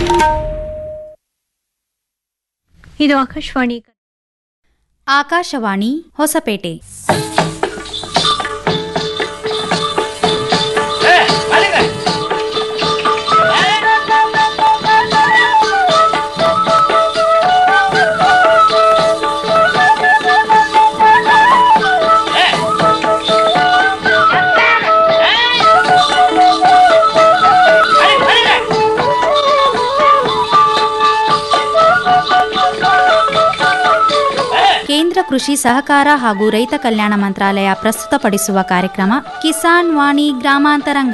ಇದು ಆಕಾಶವಾಣಿ ಆಕಾಶವಾಣಿ ಹೊಸಪೇಟೆ ಕೇಂದ್ರ ಕೃಷಿ ಸಹಕಾರ ಹಾಗೂ ರೈತ ಕಲ್ಯಾಣ ಮಂತ್ರಾಲಯ ಪ್ರಸ್ತುತಪಡಿಸುವ ಕಾರ್ಯಕ್ರಮ ಕಿಸಾನ್ ವಾಣಿ ಗ್ರಾಮಾಂತರಂಗ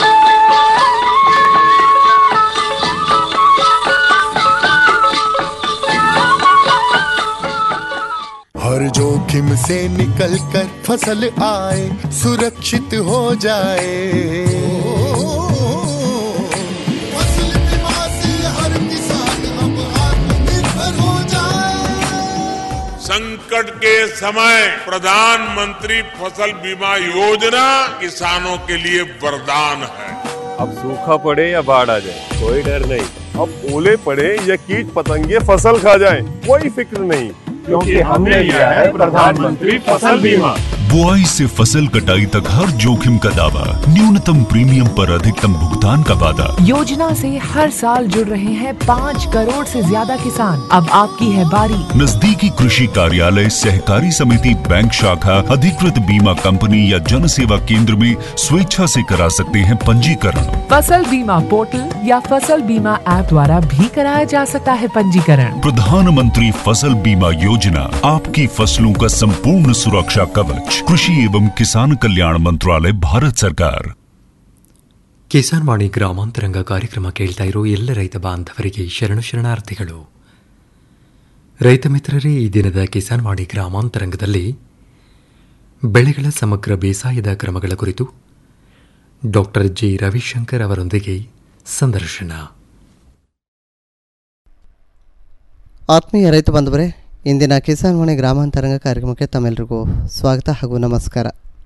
हर जोखिम से निकल कर फसल आए सुरक्षित हो जाए फसल बीमा से हर किसान अब आत्मनिर्भर हो जाए संकट के समय प्रधानमंत्री फसल बीमा योजना किसानों के लिए वरदान है अब सूखा पड़े या बाढ़ आ जाए कोई डर नहीं अब ओले पड़े या कीट पतंगे फसल खा जाए कोई फिक्र नहीं क्योंकि हमने लिया है प्रधानमंत्री फसल बीमा बुआई से फसल कटाई तक हर जोखिम का दावा न्यूनतम प्रीमियम पर अधिकतम भुगतान का वादा योजना से हर साल जुड़ रहे हैं पाँच करोड़ से ज्यादा किसान अब आपकी है बारी नजदीकी कृषि कार्यालय सहकारी समिति बैंक शाखा अधिकृत बीमा कंपनी या जन सेवा केंद्र में स्वेच्छा से करा सकते हैं पंजीकरण फसल बीमा पोर्टल या फसल बीमा ऐप द्वारा भी कराया जा सकता है पंजीकरण प्रधानमंत्री फसल बीमा योजना आपकी फसलों का संपूर्ण सुरक्षा कवच कृषि एवं किसान कल्याण मंत्रालय भारत सरकार ಕಿಸಾನ್ ವಾಣಿ ಗ್ರಾಮಾಂತರಂಗ ಕಾರ್ಯಕ್ರಮ ಕೇಳ್ತಾ ಇರೋ ಎಲ್ಲ ರೈತ ಬಾಂಧವರಿಗೆ ಶರಣು ಶರಣಾರ್ಥಿಗಳು ರೈತ ಮಿತ್ರರೇ ಈ ದಿನದ ಕಿಸಾನ್ ವಾಣಿ ಗ್ರಾಮಾಂತರಂಗದಲ್ಲಿ ಬೆಳೆಗಳ ಸಮಗ್ರ ಬೇಸಾಯದ ಕ್ರಮಗಳ ಕುರಿತು ಡಾಕ್ಟರ್ ಜಿ ರವಿಶಂಕರ್ ಅವರೊಂದಿಗೆ ಸಂದರ್ಶನ ಆತ್ಮೀಯ ರೈತ ಬಂಧುವರೇ ಇಂದಿನ ಕಿಸಾನ್ ವಾಣಿ ಗ್ರಾಮಾಂತರಂಗ ಕಾರ್ಯಕ್ರಮಕ್ಕೆ ತಮ್ಮೆಲ್ಲರಿಗೂ ಸ್ವಾಗತ ಹಾಗೂ ನಮಸ್ಕಾರ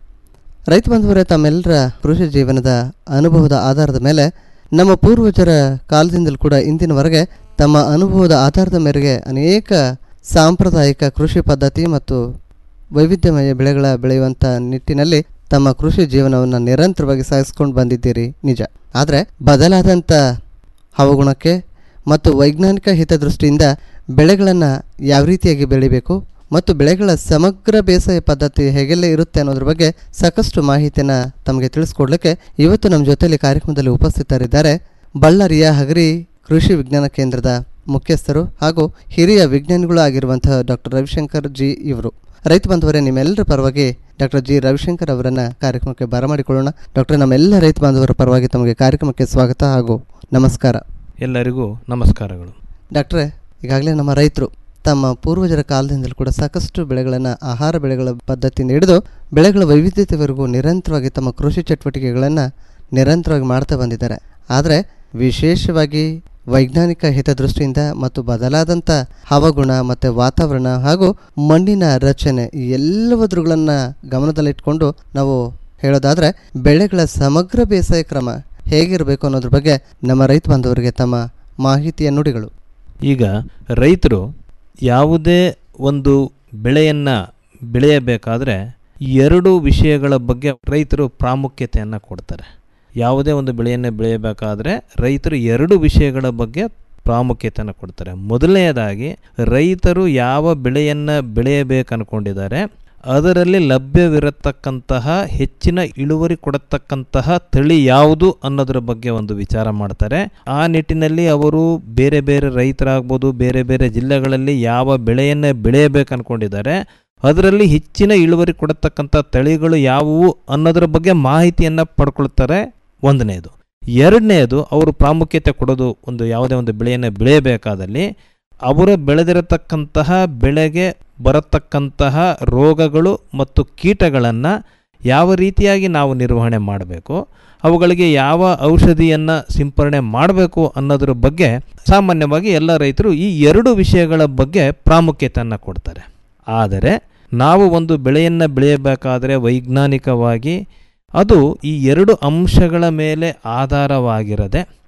ರೈತ ಬಂಧುವರೇ ತಮ್ಮೆಲ್ಲರ ಕೃಷಿ ಜೀವನದ ಅನುಭವದ ಆಧಾರದ ಮೇಲೆ ನಮ್ಮ ಪೂರ್ವಜರ ಕಾಲದಿಂದಲೂ ಕೂಡ ಇಂದಿನವರೆಗೆ ತಮ್ಮ ಅನುಭವದ ಆಧಾರದ ಮೇರೆಗೆ ಅನೇಕ ಸಾಂಪ್ರದಾಯಿಕ ಕೃಷಿ ಪದ್ಧತಿ ಮತ್ತು ವೈವಿಧ್ಯಮಯ ಬೆಳೆಗಳ ಬೆಳೆಯುವಂಥ ನಿಟ್ಟಿನಲ್ಲಿ ತಮ್ಮ ಕೃಷಿ ಜೀವನವನ್ನು ನಿರಂತರವಾಗಿ ಸಾಗಿಸ್ಕೊಂಡು ಬಂದಿದ್ದೀರಿ ನಿಜ ಆದರೆ ಬದಲಾದಂಥ ಹವಾಗುಣಕ್ಕೆ ಮತ್ತು ವೈಜ್ಞಾನಿಕ ಹಿತದೃಷ್ಟಿಯಿಂದ ಬೆಳೆಗಳನ್ನು ಯಾವ ರೀತಿಯಾಗಿ ಬೆಳಿಬೇಕು ಮತ್ತು ಬೆಳೆಗಳ ಸಮಗ್ರ ಬೇಸಾಯ ಪದ್ಧತಿ ಹೇಗೆಲ್ಲ ಇರುತ್ತೆ ಅನ್ನೋದ್ರ ಬಗ್ಗೆ ಸಾಕಷ್ಟು ಮಾಹಿತಿಯನ್ನು ತಮಗೆ ತಿಳಿಸ್ಕೊಡ್ಲಿಕ್ಕೆ ಇವತ್ತು ನಮ್ಮ ಜೊತೆಯಲ್ಲಿ ಕಾರ್ಯಕ್ರಮದಲ್ಲಿ ಉಪಸ್ಥಿತರಿದ್ದಾರೆ ಬಳ್ಳಾರಿಯ ಹಗರಿ ಕೃಷಿ ವಿಜ್ಞಾನ ಕೇಂದ್ರದ ಮುಖ್ಯಸ್ಥರು ಹಾಗೂ ಹಿರಿಯ ವಿಜ್ಞಾನಿಗಳು ಆಗಿರುವಂತಹ ಡಾಕ್ಟರ್ ರವಿಶಂಕರ್ ಜಿ ಇವರು ರೈತ ಬಾಂಧವರೇ ನಿಮ್ಮೆಲ್ಲರ ಪರವಾಗಿ ಡಾಕ್ಟರ್ ಜಿ ರವಿಶಂಕರ್ ಅವರನ್ನ ಕಾರ್ಯಕ್ರಮಕ್ಕೆ ಬರಮಾಡಿಕೊಳ್ಳೋಣ ಡಾಕ್ಟರ್ ನಮ್ಮೆಲ್ಲ ರೈತ ಬಾಂಧವರ ಪರವಾಗಿ ತಮಗೆ ಕಾರ್ಯಕ್ರಮಕ್ಕೆ ಸ್ವಾಗತ ಹಾಗೂ ನಮಸ್ಕಾರ ಎಲ್ಲರಿಗೂ ನಮಸ್ಕಾರಗಳು ಡಾಕ್ಟ್ರೇ ಈಗಾಗಲೇ ನಮ್ಮ ರೈತರು ತಮ್ಮ ಪೂರ್ವಜರ ಕಾಲದಿಂದಲೂ ಕೂಡ ಸಾಕಷ್ಟು ಬೆಳೆಗಳನ್ನು ಆಹಾರ ಬೆಳೆಗಳ ಪದ್ಧತಿಯಿಂದ ಹಿಡಿದು ಬೆಳೆಗಳ ವೈವಿಧ್ಯತೆವರೆಗೂ ನಿರಂತರವಾಗಿ ತಮ್ಮ ಕೃಷಿ ಚಟುವಟಿಕೆಗಳನ್ನು ನಿರಂತರವಾಗಿ ಮಾಡ್ತಾ ಬಂದಿದ್ದಾರೆ ಆದರೆ ವಿಶೇಷವಾಗಿ ವೈಜ್ಞಾನಿಕ ಹಿತದೃಷ್ಟಿಯಿಂದ ಮತ್ತು ಬದಲಾದಂಥ ಹವಾಗುಣ ಮತ್ತು ವಾತಾವರಣ ಹಾಗೂ ಮಣ್ಣಿನ ರಚನೆ ಈ ಎಲ್ಲವದ್ರುಗಳನ್ನು ಗಮನದಲ್ಲಿಟ್ಕೊಂಡು ನಾವು ಹೇಳೋದಾದರೆ ಬೆಳೆಗಳ ಸಮಗ್ರ ಬೇಸಾಯ ಕ್ರಮ ಹೇಗಿರಬೇಕು ಅನ್ನೋದ್ರ ಬಗ್ಗೆ ನಮ್ಮ ರೈತ ಬಾಂಧವರಿಗೆ ತಮ್ಮ ಮಾಹಿತಿಯ ನುಡಿಗಳು ಈಗ ರೈತರು ಯಾವುದೇ ಒಂದು ಬೆಳೆಯನ್ನು ಬೆಳೆಯಬೇಕಾದ್ರೆ ಎರಡು ವಿಷಯಗಳ ಬಗ್ಗೆ ರೈತರು ಪ್ರಾಮುಖ್ಯತೆಯನ್ನು ಕೊಡ್ತಾರೆ ಯಾವುದೇ ಒಂದು ಬೆಳೆಯನ್ನು ಬೆಳೆಯಬೇಕಾದ್ರೆ ರೈತರು ಎರಡು ವಿಷಯಗಳ ಬಗ್ಗೆ ಪ್ರಾಮುಖ್ಯತೆಯನ್ನು ಕೊಡ್ತಾರೆ ಮೊದಲನೆಯದಾಗಿ ರೈತರು ಯಾವ ಬೆಳೆಯನ್ನು ಬೆಳೆಯಬೇಕು ಅನ್ಕೊಂಡಿದ್ದಾರೆ ಅದರಲ್ಲಿ ಲಭ್ಯವಿರತಕ್ಕಂತಹ ಹೆಚ್ಚಿನ ಇಳುವರಿ ಕೊಡತಕ್ಕಂತಹ ತಳಿ ಯಾವುದು ಅನ್ನೋದರ ಬಗ್ಗೆ ಒಂದು ವಿಚಾರ ಮಾಡ್ತಾರೆ ಆ ನಿಟ್ಟಿನಲ್ಲಿ ಅವರು ಬೇರೆ ಬೇರೆ ರೈತರಾಗ್ಬೋದು ಬೇರೆ ಬೇರೆ ಜಿಲ್ಲೆಗಳಲ್ಲಿ ಯಾವ ಬೆಳೆಯನ್ನು ಬೆಳೆಯಬೇಕು ಅನ್ಕೊಂಡಿದ್ದಾರೆ ಅದರಲ್ಲಿ ಹೆಚ್ಚಿನ ಇಳುವರಿ ಕೊಡತಕ್ಕಂಥ ತಳಿಗಳು ಯಾವುವು ಅನ್ನೋದರ ಬಗ್ಗೆ ಮಾಹಿತಿಯನ್ನು ಪಡ್ಕೊಳ್ತಾರೆ ಒಂದನೇದು ಎರಡನೇದು ಅವರು ಪ್ರಾಮುಖ್ಯತೆ ಕೊಡೋದು ಒಂದು ಯಾವುದೇ ಒಂದು ಬೆಳೆಯನ್ನು ಬೆಳೆಯಬೇಕಾದಲ್ಲಿ ಅವರು ಬೆಳೆದಿರತಕ್ಕಂತಹ ಬೆಳೆಗೆ ಬರತಕ್ಕಂತಹ ರೋಗಗಳು ಮತ್ತು ಕೀಟಗಳನ್ನು ಯಾವ ರೀತಿಯಾಗಿ ನಾವು ನಿರ್ವಹಣೆ ಮಾಡಬೇಕು ಅವುಗಳಿಗೆ ಯಾವ ಔಷಧಿಯನ್ನು ಸಿಂಪರಣೆ ಮಾಡಬೇಕು ಅನ್ನೋದ್ರ ಬಗ್ಗೆ ಸಾಮಾನ್ಯವಾಗಿ ಎಲ್ಲ ರೈತರು ಈ ಎರಡು ವಿಷಯಗಳ ಬಗ್ಗೆ ಪ್ರಾಮುಖ್ಯತೆಯನ್ನು ಕೊಡ್ತಾರೆ ಆದರೆ ನಾವು ಒಂದು ಬೆಳೆಯನ್ನು ಬೆಳೆಯಬೇಕಾದರೆ ವೈಜ್ಞಾನಿಕವಾಗಿ ಅದು ಈ ಎರಡು ಅಂಶಗಳ ಮೇಲೆ ಆಧಾರವಾಗಿರದೆ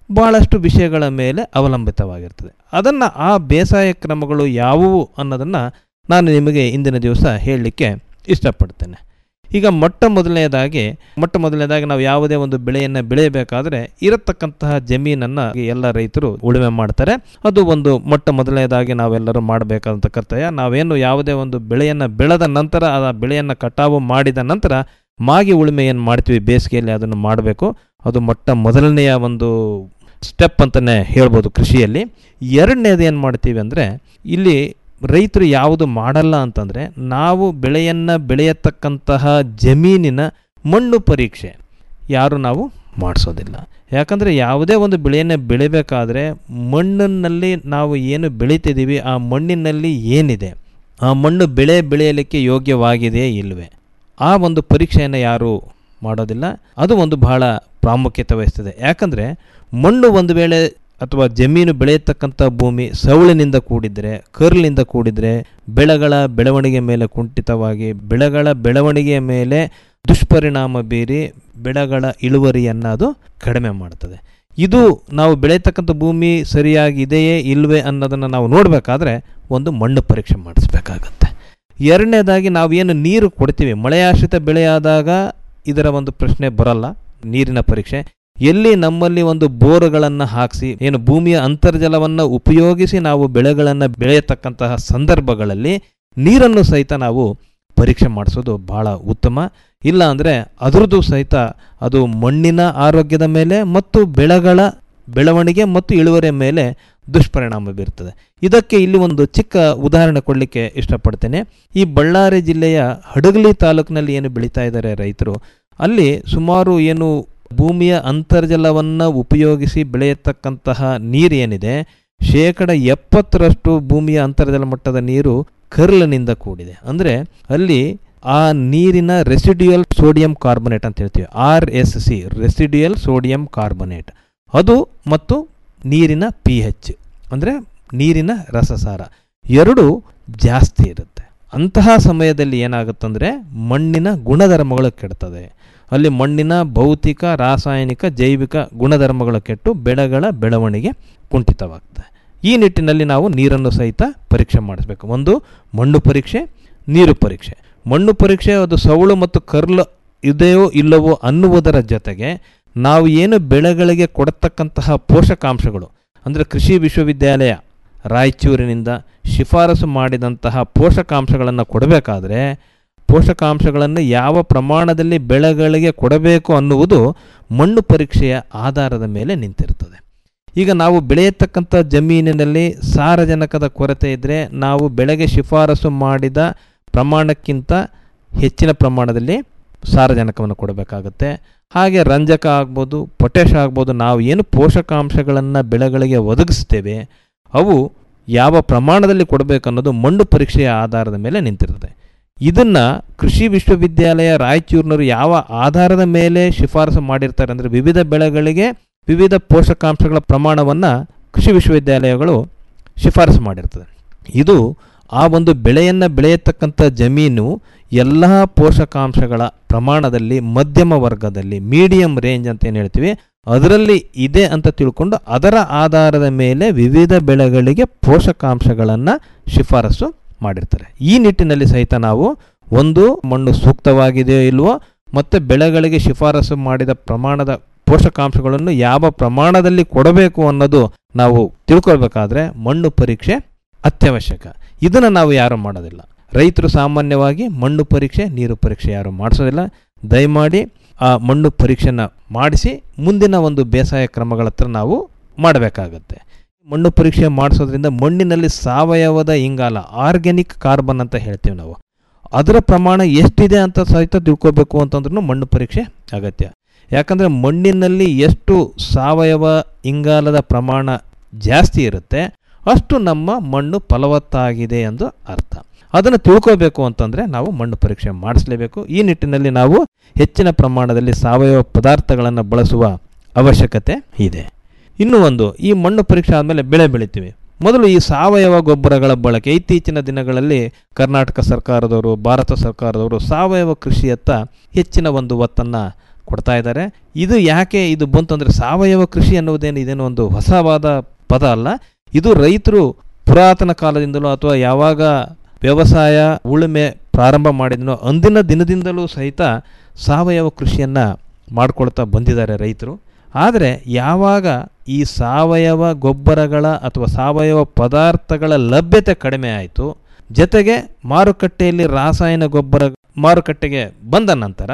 ಭಾಳಷ್ಟು ವಿಷಯಗಳ ಮೇಲೆ ಅವಲಂಬಿತವಾಗಿರ್ತದೆ ಅದನ್ನು ಆ ಬೇಸಾಯ ಕ್ರಮಗಳು ಯಾವುವು ಅನ್ನೋದನ್ನು ನಾನು ನಿಮಗೆ ಇಂದಿನ ದಿವಸ ಹೇಳಲಿಕ್ಕೆ ಇಷ್ಟಪಡ್ತೇನೆ ಈಗ ಮೊಟ್ಟ ಮೊದಲನೇದಾಗಿ ಮೊಟ್ಟ ಮೊದಲನೇದಾಗಿ ನಾವು ಯಾವುದೇ ಒಂದು ಬೆಳೆಯನ್ನು ಬೆಳೆಯಬೇಕಾದ್ರೆ ಇರತಕ್ಕಂತಹ ಜಮೀನನ್ನು ಎಲ್ಲ ರೈತರು ಉಳುಮೆ ಮಾಡ್ತಾರೆ ಅದು ಒಂದು ಮೊಟ್ಟ ಮೊದಲನೇದಾಗಿ ನಾವೆಲ್ಲರೂ ಮಾಡಬೇಕಾದಂಥ ಕರ್ತವ್ಯ ನಾವೇನು ಯಾವುದೇ ಒಂದು ಬೆಳೆಯನ್ನು ಬೆಳೆದ ನಂತರ ಆ ಬೆಳೆಯನ್ನು ಕಟಾವು ಮಾಡಿದ ನಂತರ ಮಾಗಿ ಉಳುಮೆ ಏನು ಮಾಡ್ತೀವಿ ಬೇಸಿಗೆಯಲ್ಲಿ ಅದನ್ನು ಮಾಡಬೇಕು ಅದು ಮೊಟ್ಟ ಮೊದಲನೆಯ ಒಂದು ಸ್ಟೆಪ್ ಅಂತಲೇ ಹೇಳ್ಬೋದು ಕೃಷಿಯಲ್ಲಿ ಎರಡನೇದು ಏನು ಮಾಡ್ತೀವಿ ಅಂದರೆ ಇಲ್ಲಿ ರೈತರು ಯಾವುದು ಮಾಡಲ್ಲ ಅಂತಂದರೆ ನಾವು ಬೆಳೆಯನ್ನು ಬೆಳೆಯತಕ್ಕಂತಹ ಜಮೀನಿನ ಮಣ್ಣು ಪರೀಕ್ಷೆ ಯಾರು ನಾವು ಮಾಡಿಸೋದಿಲ್ಲ ಯಾಕಂದರೆ ಯಾವುದೇ ಒಂದು ಬೆಳೆಯನ್ನು ಬೆಳಿಬೇಕಾದ್ರೆ ಮಣ್ಣಿನಲ್ಲಿ ನಾವು ಏನು ಬೆಳೀತಿದ್ದೀವಿ ಆ ಮಣ್ಣಿನಲ್ಲಿ ಏನಿದೆ ಆ ಮಣ್ಣು ಬೆಳೆ ಬೆಳೆಯಲಿಕ್ಕೆ ಯೋಗ್ಯವಾಗಿದೆಯೇ ಇಲ್ಲವೇ ಆ ಒಂದು ಪರೀಕ್ಷೆಯನ್ನು ಯಾರು ಮಾಡೋದಿಲ್ಲ ಅದು ಒಂದು ಬಹಳ ಪ್ರಾಮುಖ್ಯತೆ ವಹಿಸ್ತದೆ ಯಾಕಂದರೆ ಮಣ್ಣು ಒಂದು ವೇಳೆ ಅಥವಾ ಜಮೀನು ಬೆಳೆಯತಕ್ಕಂಥ ಭೂಮಿ ಸವಳಿನಿಂದ ಕೂಡಿದರೆ ಕರ್ಲಿನಿಂದ ಕೂಡಿದರೆ ಬೆಳೆಗಳ ಬೆಳವಣಿಗೆ ಮೇಲೆ ಕುಂಠಿತವಾಗಿ ಬೆಳೆಗಳ ಬೆಳವಣಿಗೆಯ ಮೇಲೆ ದುಷ್ಪರಿಣಾಮ ಬೀರಿ ಬೆಳೆಗಳ ಇಳುವರಿಯನ್ನು ಅದು ಕಡಿಮೆ ಮಾಡ್ತದೆ ಇದು ನಾವು ಬೆಳೆಯತಕ್ಕಂಥ ಭೂಮಿ ಸರಿಯಾಗಿದೆಯೇ ಇಲ್ವೇ ಅನ್ನೋದನ್ನು ನಾವು ನೋಡಬೇಕಾದ್ರೆ ಒಂದು ಮಣ್ಣು ಪರೀಕ್ಷೆ ಮಾಡಿಸ್ಬೇಕಾಗತ್ತೆ ಎರಡನೇದಾಗಿ ನಾವು ಏನು ನೀರು ಕೊಡ್ತೀವಿ ಮಳೆಯಾಶ್ರಿತ ಬೆಳೆಯಾದಾಗ ಇದರ ಒಂದು ಪ್ರಶ್ನೆ ಬರಲ್ಲ ನೀರಿನ ಪರೀಕ್ಷೆ ಎಲ್ಲಿ ನಮ್ಮಲ್ಲಿ ಒಂದು ಬೋರ್ಗಳನ್ನು ಹಾಕಿಸಿ ಏನು ಭೂಮಿಯ ಅಂತರ್ಜಲವನ್ನು ಉಪಯೋಗಿಸಿ ನಾವು ಬೆಳೆಗಳನ್ನು ಬೆಳೆಯತಕ್ಕಂತಹ ಸಂದರ್ಭಗಳಲ್ಲಿ ನೀರನ್ನು ಸಹಿತ ನಾವು ಪರೀಕ್ಷೆ ಮಾಡಿಸೋದು ಬಹಳ ಉತ್ತಮ ಇಲ್ಲ ಅಂದರೆ ಅದರದ್ದು ಸಹಿತ ಅದು ಮಣ್ಣಿನ ಆರೋಗ್ಯದ ಮೇಲೆ ಮತ್ತು ಬೆಳೆಗಳ ಬೆಳವಣಿಗೆ ಮತ್ತು ಇಳುವರಿಯ ಮೇಲೆ ದುಷ್ಪರಿಣಾಮ ಬೀರ್ತದೆ ಇದಕ್ಕೆ ಇಲ್ಲಿ ಒಂದು ಚಿಕ್ಕ ಉದಾಹರಣೆ ಕೊಡಲಿಕ್ಕೆ ಇಷ್ಟಪಡ್ತೇನೆ ಈ ಬಳ್ಳಾರಿ ಜಿಲ್ಲೆಯ ಹಡಗಲಿ ತಾಲೂಕಿನಲ್ಲಿ ಏನು ಬೆಳೀತಾ ಇದ್ದಾರೆ ರೈತರು ಅಲ್ಲಿ ಸುಮಾರು ಏನು ಭೂಮಿಯ ಅಂತರ್ಜಲವನ್ನು ಉಪಯೋಗಿಸಿ ಬೆಳೆಯತಕ್ಕಂತಹ ನೀರು ಏನಿದೆ ಶೇಕಡ ಎಪ್ಪತ್ತರಷ್ಟು ಭೂಮಿಯ ಅಂತರ್ಜಲ ಮಟ್ಟದ ನೀರು ಕರ್ಲನಿಂದ ಕೂಡಿದೆ ಅಂದರೆ ಅಲ್ಲಿ ಆ ನೀರಿನ ರೆಸಿಡ್ಯುಯಲ್ ಸೋಡಿಯಂ ಕಾರ್ಬೊನೇಟ್ ಅಂತ ಹೇಳ್ತೀವಿ R S C residual sodium carbonate ಅದು ಮತ್ತು ನೀರಿನ ಪಿ ಹೆಚ್ ಅಂದರೆ ನೀರಿನ ರಸಸಾರ ಎರಡು ಜಾಸ್ತಿ ಇರುತ್ತೆ ಅಂತಹ ಸಮಯದಲ್ಲಿ ಏನಾಗುತ್ತಂದರೆ ಮಣ್ಣಿನ ಗುಣಧರ್ಮಗಳು ಕೆಡ್ತದೆ ಅಲ್ಲಿ ಮಣ್ಣಿನ ಭೌತಿಕ ರಾಸಾಯನಿಕ ಜೈವಿಕ ಗುಣಧರ್ಮಗಳು ಕೆಟ್ಟು ಬೆಳೆಗಳ ಬೆಳವಣಿಗೆ ಕುಂಠಿತವಾಗ್ತದೆ ಈ ನಿಟ್ಟಿನಲ್ಲಿ ನಾವು ನೀರನ್ನು ಸಹಿತ ಪರೀಕ್ಷೆ ಮಾಡಿಸ್ಬೇಕು ಒಂದು ಮಣ್ಣು ಪರೀಕ್ಷೆ ನೀರು ಪರೀಕ್ಷೆ ಮಣ್ಣು ಪರೀಕ್ಷೆ ಅದು ಸವಳು ಮತ್ತು ಕರ್ಲು ಇದೆಯೋ ಇಲ್ಲವೋ ಅನ್ನುವುದರ ಜೊತೆಗೆ ನಾವು ಏನು ಬೆಳೆಗಳಿಗೆ ಕೊಡತಕ್ಕಂತಹ ಪೋಷಕಾಂಶಗಳು ಅಂದರೆ ಕೃಷಿ ವಿಶ್ವವಿದ್ಯಾಲಯ ರಾಯಚೂರಿನಿಂದ ಶಿಫಾರಸು ಮಾಡಿದಂತಹ ಪೋಷಕಾಂಶಗಳನ್ನು ಕೊಡಬೇಕಾದ್ರೆ ಪೋಷಕಾಂಶಗಳನ್ನು ಯಾವ ಪ್ರಮಾಣದಲ್ಲಿ ಬೆಳೆಗಳಿಗೆ ಕೊಡಬೇಕು ಅನ್ನುವುದು ಮಣ್ಣು ಪರೀಕ್ಷೆಯ ಆಧಾರದ ಮೇಲೆ ನಿಂತಿರ್ತದೆ ಈಗ ನಾವು ಬೆಳೆಯತಕ್ಕಂಥ ಜಮೀನಿನಲ್ಲಿ ಸಾರಜನಕದ ಕೊರತೆ ಇದ್ದರೆ ನಾವು ಬೆಳೆಗೆ ಶಿಫಾರಸು ಮಾಡಿದ ಪ್ರಮಾಣಕ್ಕಿಂತ ಹೆಚ್ಚಿನ ಪ್ರಮಾಣದಲ್ಲಿ ಸಾರಜನಕವನ್ನು ಕೊಡಬೇಕಾಗುತ್ತೆ ಹಾಗೆ ರಂಜಕ ಆಗ್ಬೋದು ಪೊಟ್ಯಾಷ್ ಆಗ್ಬೋದು ನಾವು ಏನು ಪೋಷಕಾಂಶಗಳನ್ನು ಬೆಳೆಗಳಿಗೆ ಒದಗಿಸ್ತೇವೆ ಅವು ಯಾವ ಪ್ರಮಾಣದಲ್ಲಿ ಕೊಡಬೇಕು ಅನ್ನೋದು ಮಣ್ಣು ಪರೀಕ್ಷೆಯ ಆಧಾರದ ಮೇಲೆ ನಿಂತಿರ್ತದೆ ಇದನ್ನು ಕೃಷಿ ವಿಶ್ವವಿದ್ಯಾಲಯ ರಾಯಚೂರಿನವರು ಯಾವ ಆಧಾರದ ಮೇಲೆ ಶಿಫಾರಸು ಮಾಡಿರ್ತಾರೆ ಅಂದರೆ ವಿವಿಧ ಬೆಳೆಗಳಿಗೆ ವಿವಿಧ ಪೋಷಕಾಂಶಗಳ ಪ್ರಮಾಣವನ್ನು ಕೃಷಿ ವಿಶ್ವವಿದ್ಯಾಲಯಗಳು ಶಿಫಾರಸು ಮಾಡಿರ್ತದೆ ಇದು ಆ ಒಂದು ಬೆಳೆಯನ್ನು ಬೆಳೆಯತಕ್ಕಂಥ ಜಮೀನು ಎಲ್ಲ ಪೋಷಕಾಂಶಗಳ ಪ್ರಮಾಣದಲ್ಲಿ ಮಧ್ಯಮ ವರ್ಗದಲ್ಲಿ ಮೀಡಿಯಂ ರೇಂಜ್ ಅಂತ ಏನು ಹೇಳ್ತೀವಿ ಅದರಲ್ಲಿ ಇದೆ ಅಂತ ತಿಳ್ಕೊಂಡು ಅದರ ಆಧಾರದ ಮೇಲೆ ವಿವಿಧ ಬೆಳೆಗಳಿಗೆ ಪೋಷಕಾಂಶಗಳನ್ನು ಶಿಫಾರಸು ಮಾಡಿರ್ತಾರೆ ಈ ನಿಟ್ಟಿನಲ್ಲಿ ಸಹಿತ ನಾವು ಒಂದು ಮಣ್ಣು ಸೂಕ್ತವಾಗಿದೆಯೋ ಇಲ್ವೋ ಮತ್ತು ಬೆಳೆಗಳಿಗೆ ಶಿಫಾರಸು ಮಾಡಿದ ಪ್ರಮಾಣದ ಪೋಷಕಾಂಶಗಳನ್ನು ಯಾವ ಪ್ರಮಾಣದಲ್ಲಿ ಕೊಡಬೇಕು ಅನ್ನೋದು ನಾವು ತಿಳ್ಕೊಳ್ಬೇಕಾದ್ರೆ ಮಣ್ಣು ಪರೀಕ್ಷೆ ಅತ್ಯವಶ್ಯಕ ಇದನ್ನು ನಾವು ಯಾರು ಮಾಡೋದಿಲ್ಲ ರೈತರು ಸಾಮಾನ್ಯವಾಗಿ ಮಣ್ಣು ಪರೀಕ್ಷೆ ನೀರು ಪರೀಕ್ಷೆ ಯಾರು ಮಾಡಿಸೋದಿಲ್ಲ ದಯಮಾಡಿ ಆ ಮಣ್ಣು ಪರೀಕ್ಷೆನ ಮಾಡಿಸಿ ಮುಂದಿನ ಒಂದು ಬೇಸಾಯ ಕ್ರಮಗಳ ಹತ್ರ ನಾವು ಮಾಡಬೇಕಾಗತ್ತೆ ಮಣ್ಣು ಪರೀಕ್ಷೆ ಮಾಡಿಸೋದ್ರಿಂದ ಮಣ್ಣಿನಲ್ಲಿ ಸಾವಯವದ ಇಂಗಾಲ ಆರ್ಗ್ಯಾನಿಕ್ ಕಾರ್ಬನ್ ಅಂತ ಹೇಳ್ತೀವಿ ನಾವು ಅದರ ಪ್ರಮಾಣ ಎಷ್ಟಿದೆ ಅಂತ ಸಹಿತ ತಿಳ್ಕೊಬೇಕು ಅಂತಂದ್ರೂ ಮಣ್ಣು ಪರೀಕ್ಷೆ ಅಗತ್ಯ ಯಾಕಂದರೆ ಮಣ್ಣಿನಲ್ಲಿ ಎಷ್ಟು ಸಾವಯವ ಇಂಗಾಲದ ಪ್ರಮಾಣ ಜಾಸ್ತಿ ಇರುತ್ತೆ ಅಷ್ಟು ನಮ್ಮ ಮಣ್ಣು ಫಲವತ್ತಾಗಿದೆ ಎಂದು ಅರ್ಥ ಅದನ್ನು ತಿಳ್ಕೋಬೇಕು ಅಂತಂದರೆ ನಾವು ಮಣ್ಣು ಪರೀಕ್ಷೆ ಮಾಡಿಸಲೇಬೇಕು ಈ ನಿಟ್ಟಿನಲ್ಲಿ ನಾವು ಹೆಚ್ಚಿನ ಪ್ರಮಾಣದಲ್ಲಿ ಸಾವಯವ ಪದಾರ್ಥಗಳನ್ನು ಬಳಸುವ ಅವಶ್ಯಕತೆ ಇದೆ ಇನ್ನೂ ಒಂದು ಈ ಮಣ್ಣು ಪರೀಕ್ಷೆ ಆದಮೇಲೆ ಬೆಳೆ ಬೆಳಿತೀವಿ ಮೊದಲು ಈ ಸಾವಯವ ಗೊಬ್ಬರಗಳ ಬಳಕೆ ಇತ್ತೀಚಿನ ದಿನಗಳಲ್ಲಿ ಕರ್ನಾಟಕ ಸರ್ಕಾರದವರು ಭಾರತ ಸರ್ಕಾರದವರು ಸಾವಯವ ಕೃಷಿಯತ್ತ ಹೆಚ್ಚಿನ ಒಂದು ಒತ್ತನ್ನು ಕೊಡ್ತಾ ಇದ್ದಾರೆ ಇದು ಯಾಕೆ ಇದು ಬಂತಂದರೆ ಸಾವಯವ ಕೃಷಿ ಅನ್ನೋದೇನು ಇದೇನು ಒಂದು ಹೊಸವಾದ ಪದ ಅಲ್ಲ ಇದು ರೈತರು ಪುರಾತನ ಕಾಲದಿಂದಲೂ ಅಥವಾ ಯಾವಾಗ ವ್ಯವಸಾಯ ಉಳುಮೆ ಪ್ರಾರಂಭ ಮಾಡಿದನೋ ಅಂದಿನ ದಿನದಿಂದಲೂ ಸಹಿತ ಸಾವಯವ ಕೃಷಿಯನ್ನು ಮಾಡ್ಕೊಳ್ತಾ ಬಂದಿದ್ದಾರೆ ರೈತರು ಆದರೆ ಯಾವಾಗ ಈ ಸಾವಯವ ಗೊಬ್ಬರಗಳ ಅಥವಾ ಸಾವಯವ ಪದಾರ್ಥಗಳ ಲಭ್ಯತೆ ಕಡಿಮೆ ಆಯಿತು ಜೊತೆಗೆ ಮಾರುಕಟ್ಟೆಯಲ್ಲಿ ರಾಸಾಯನ ಗೊಬ್ಬರ ಮಾರುಕಟ್ಟೆಗೆ ಬಂದ ನಂತರ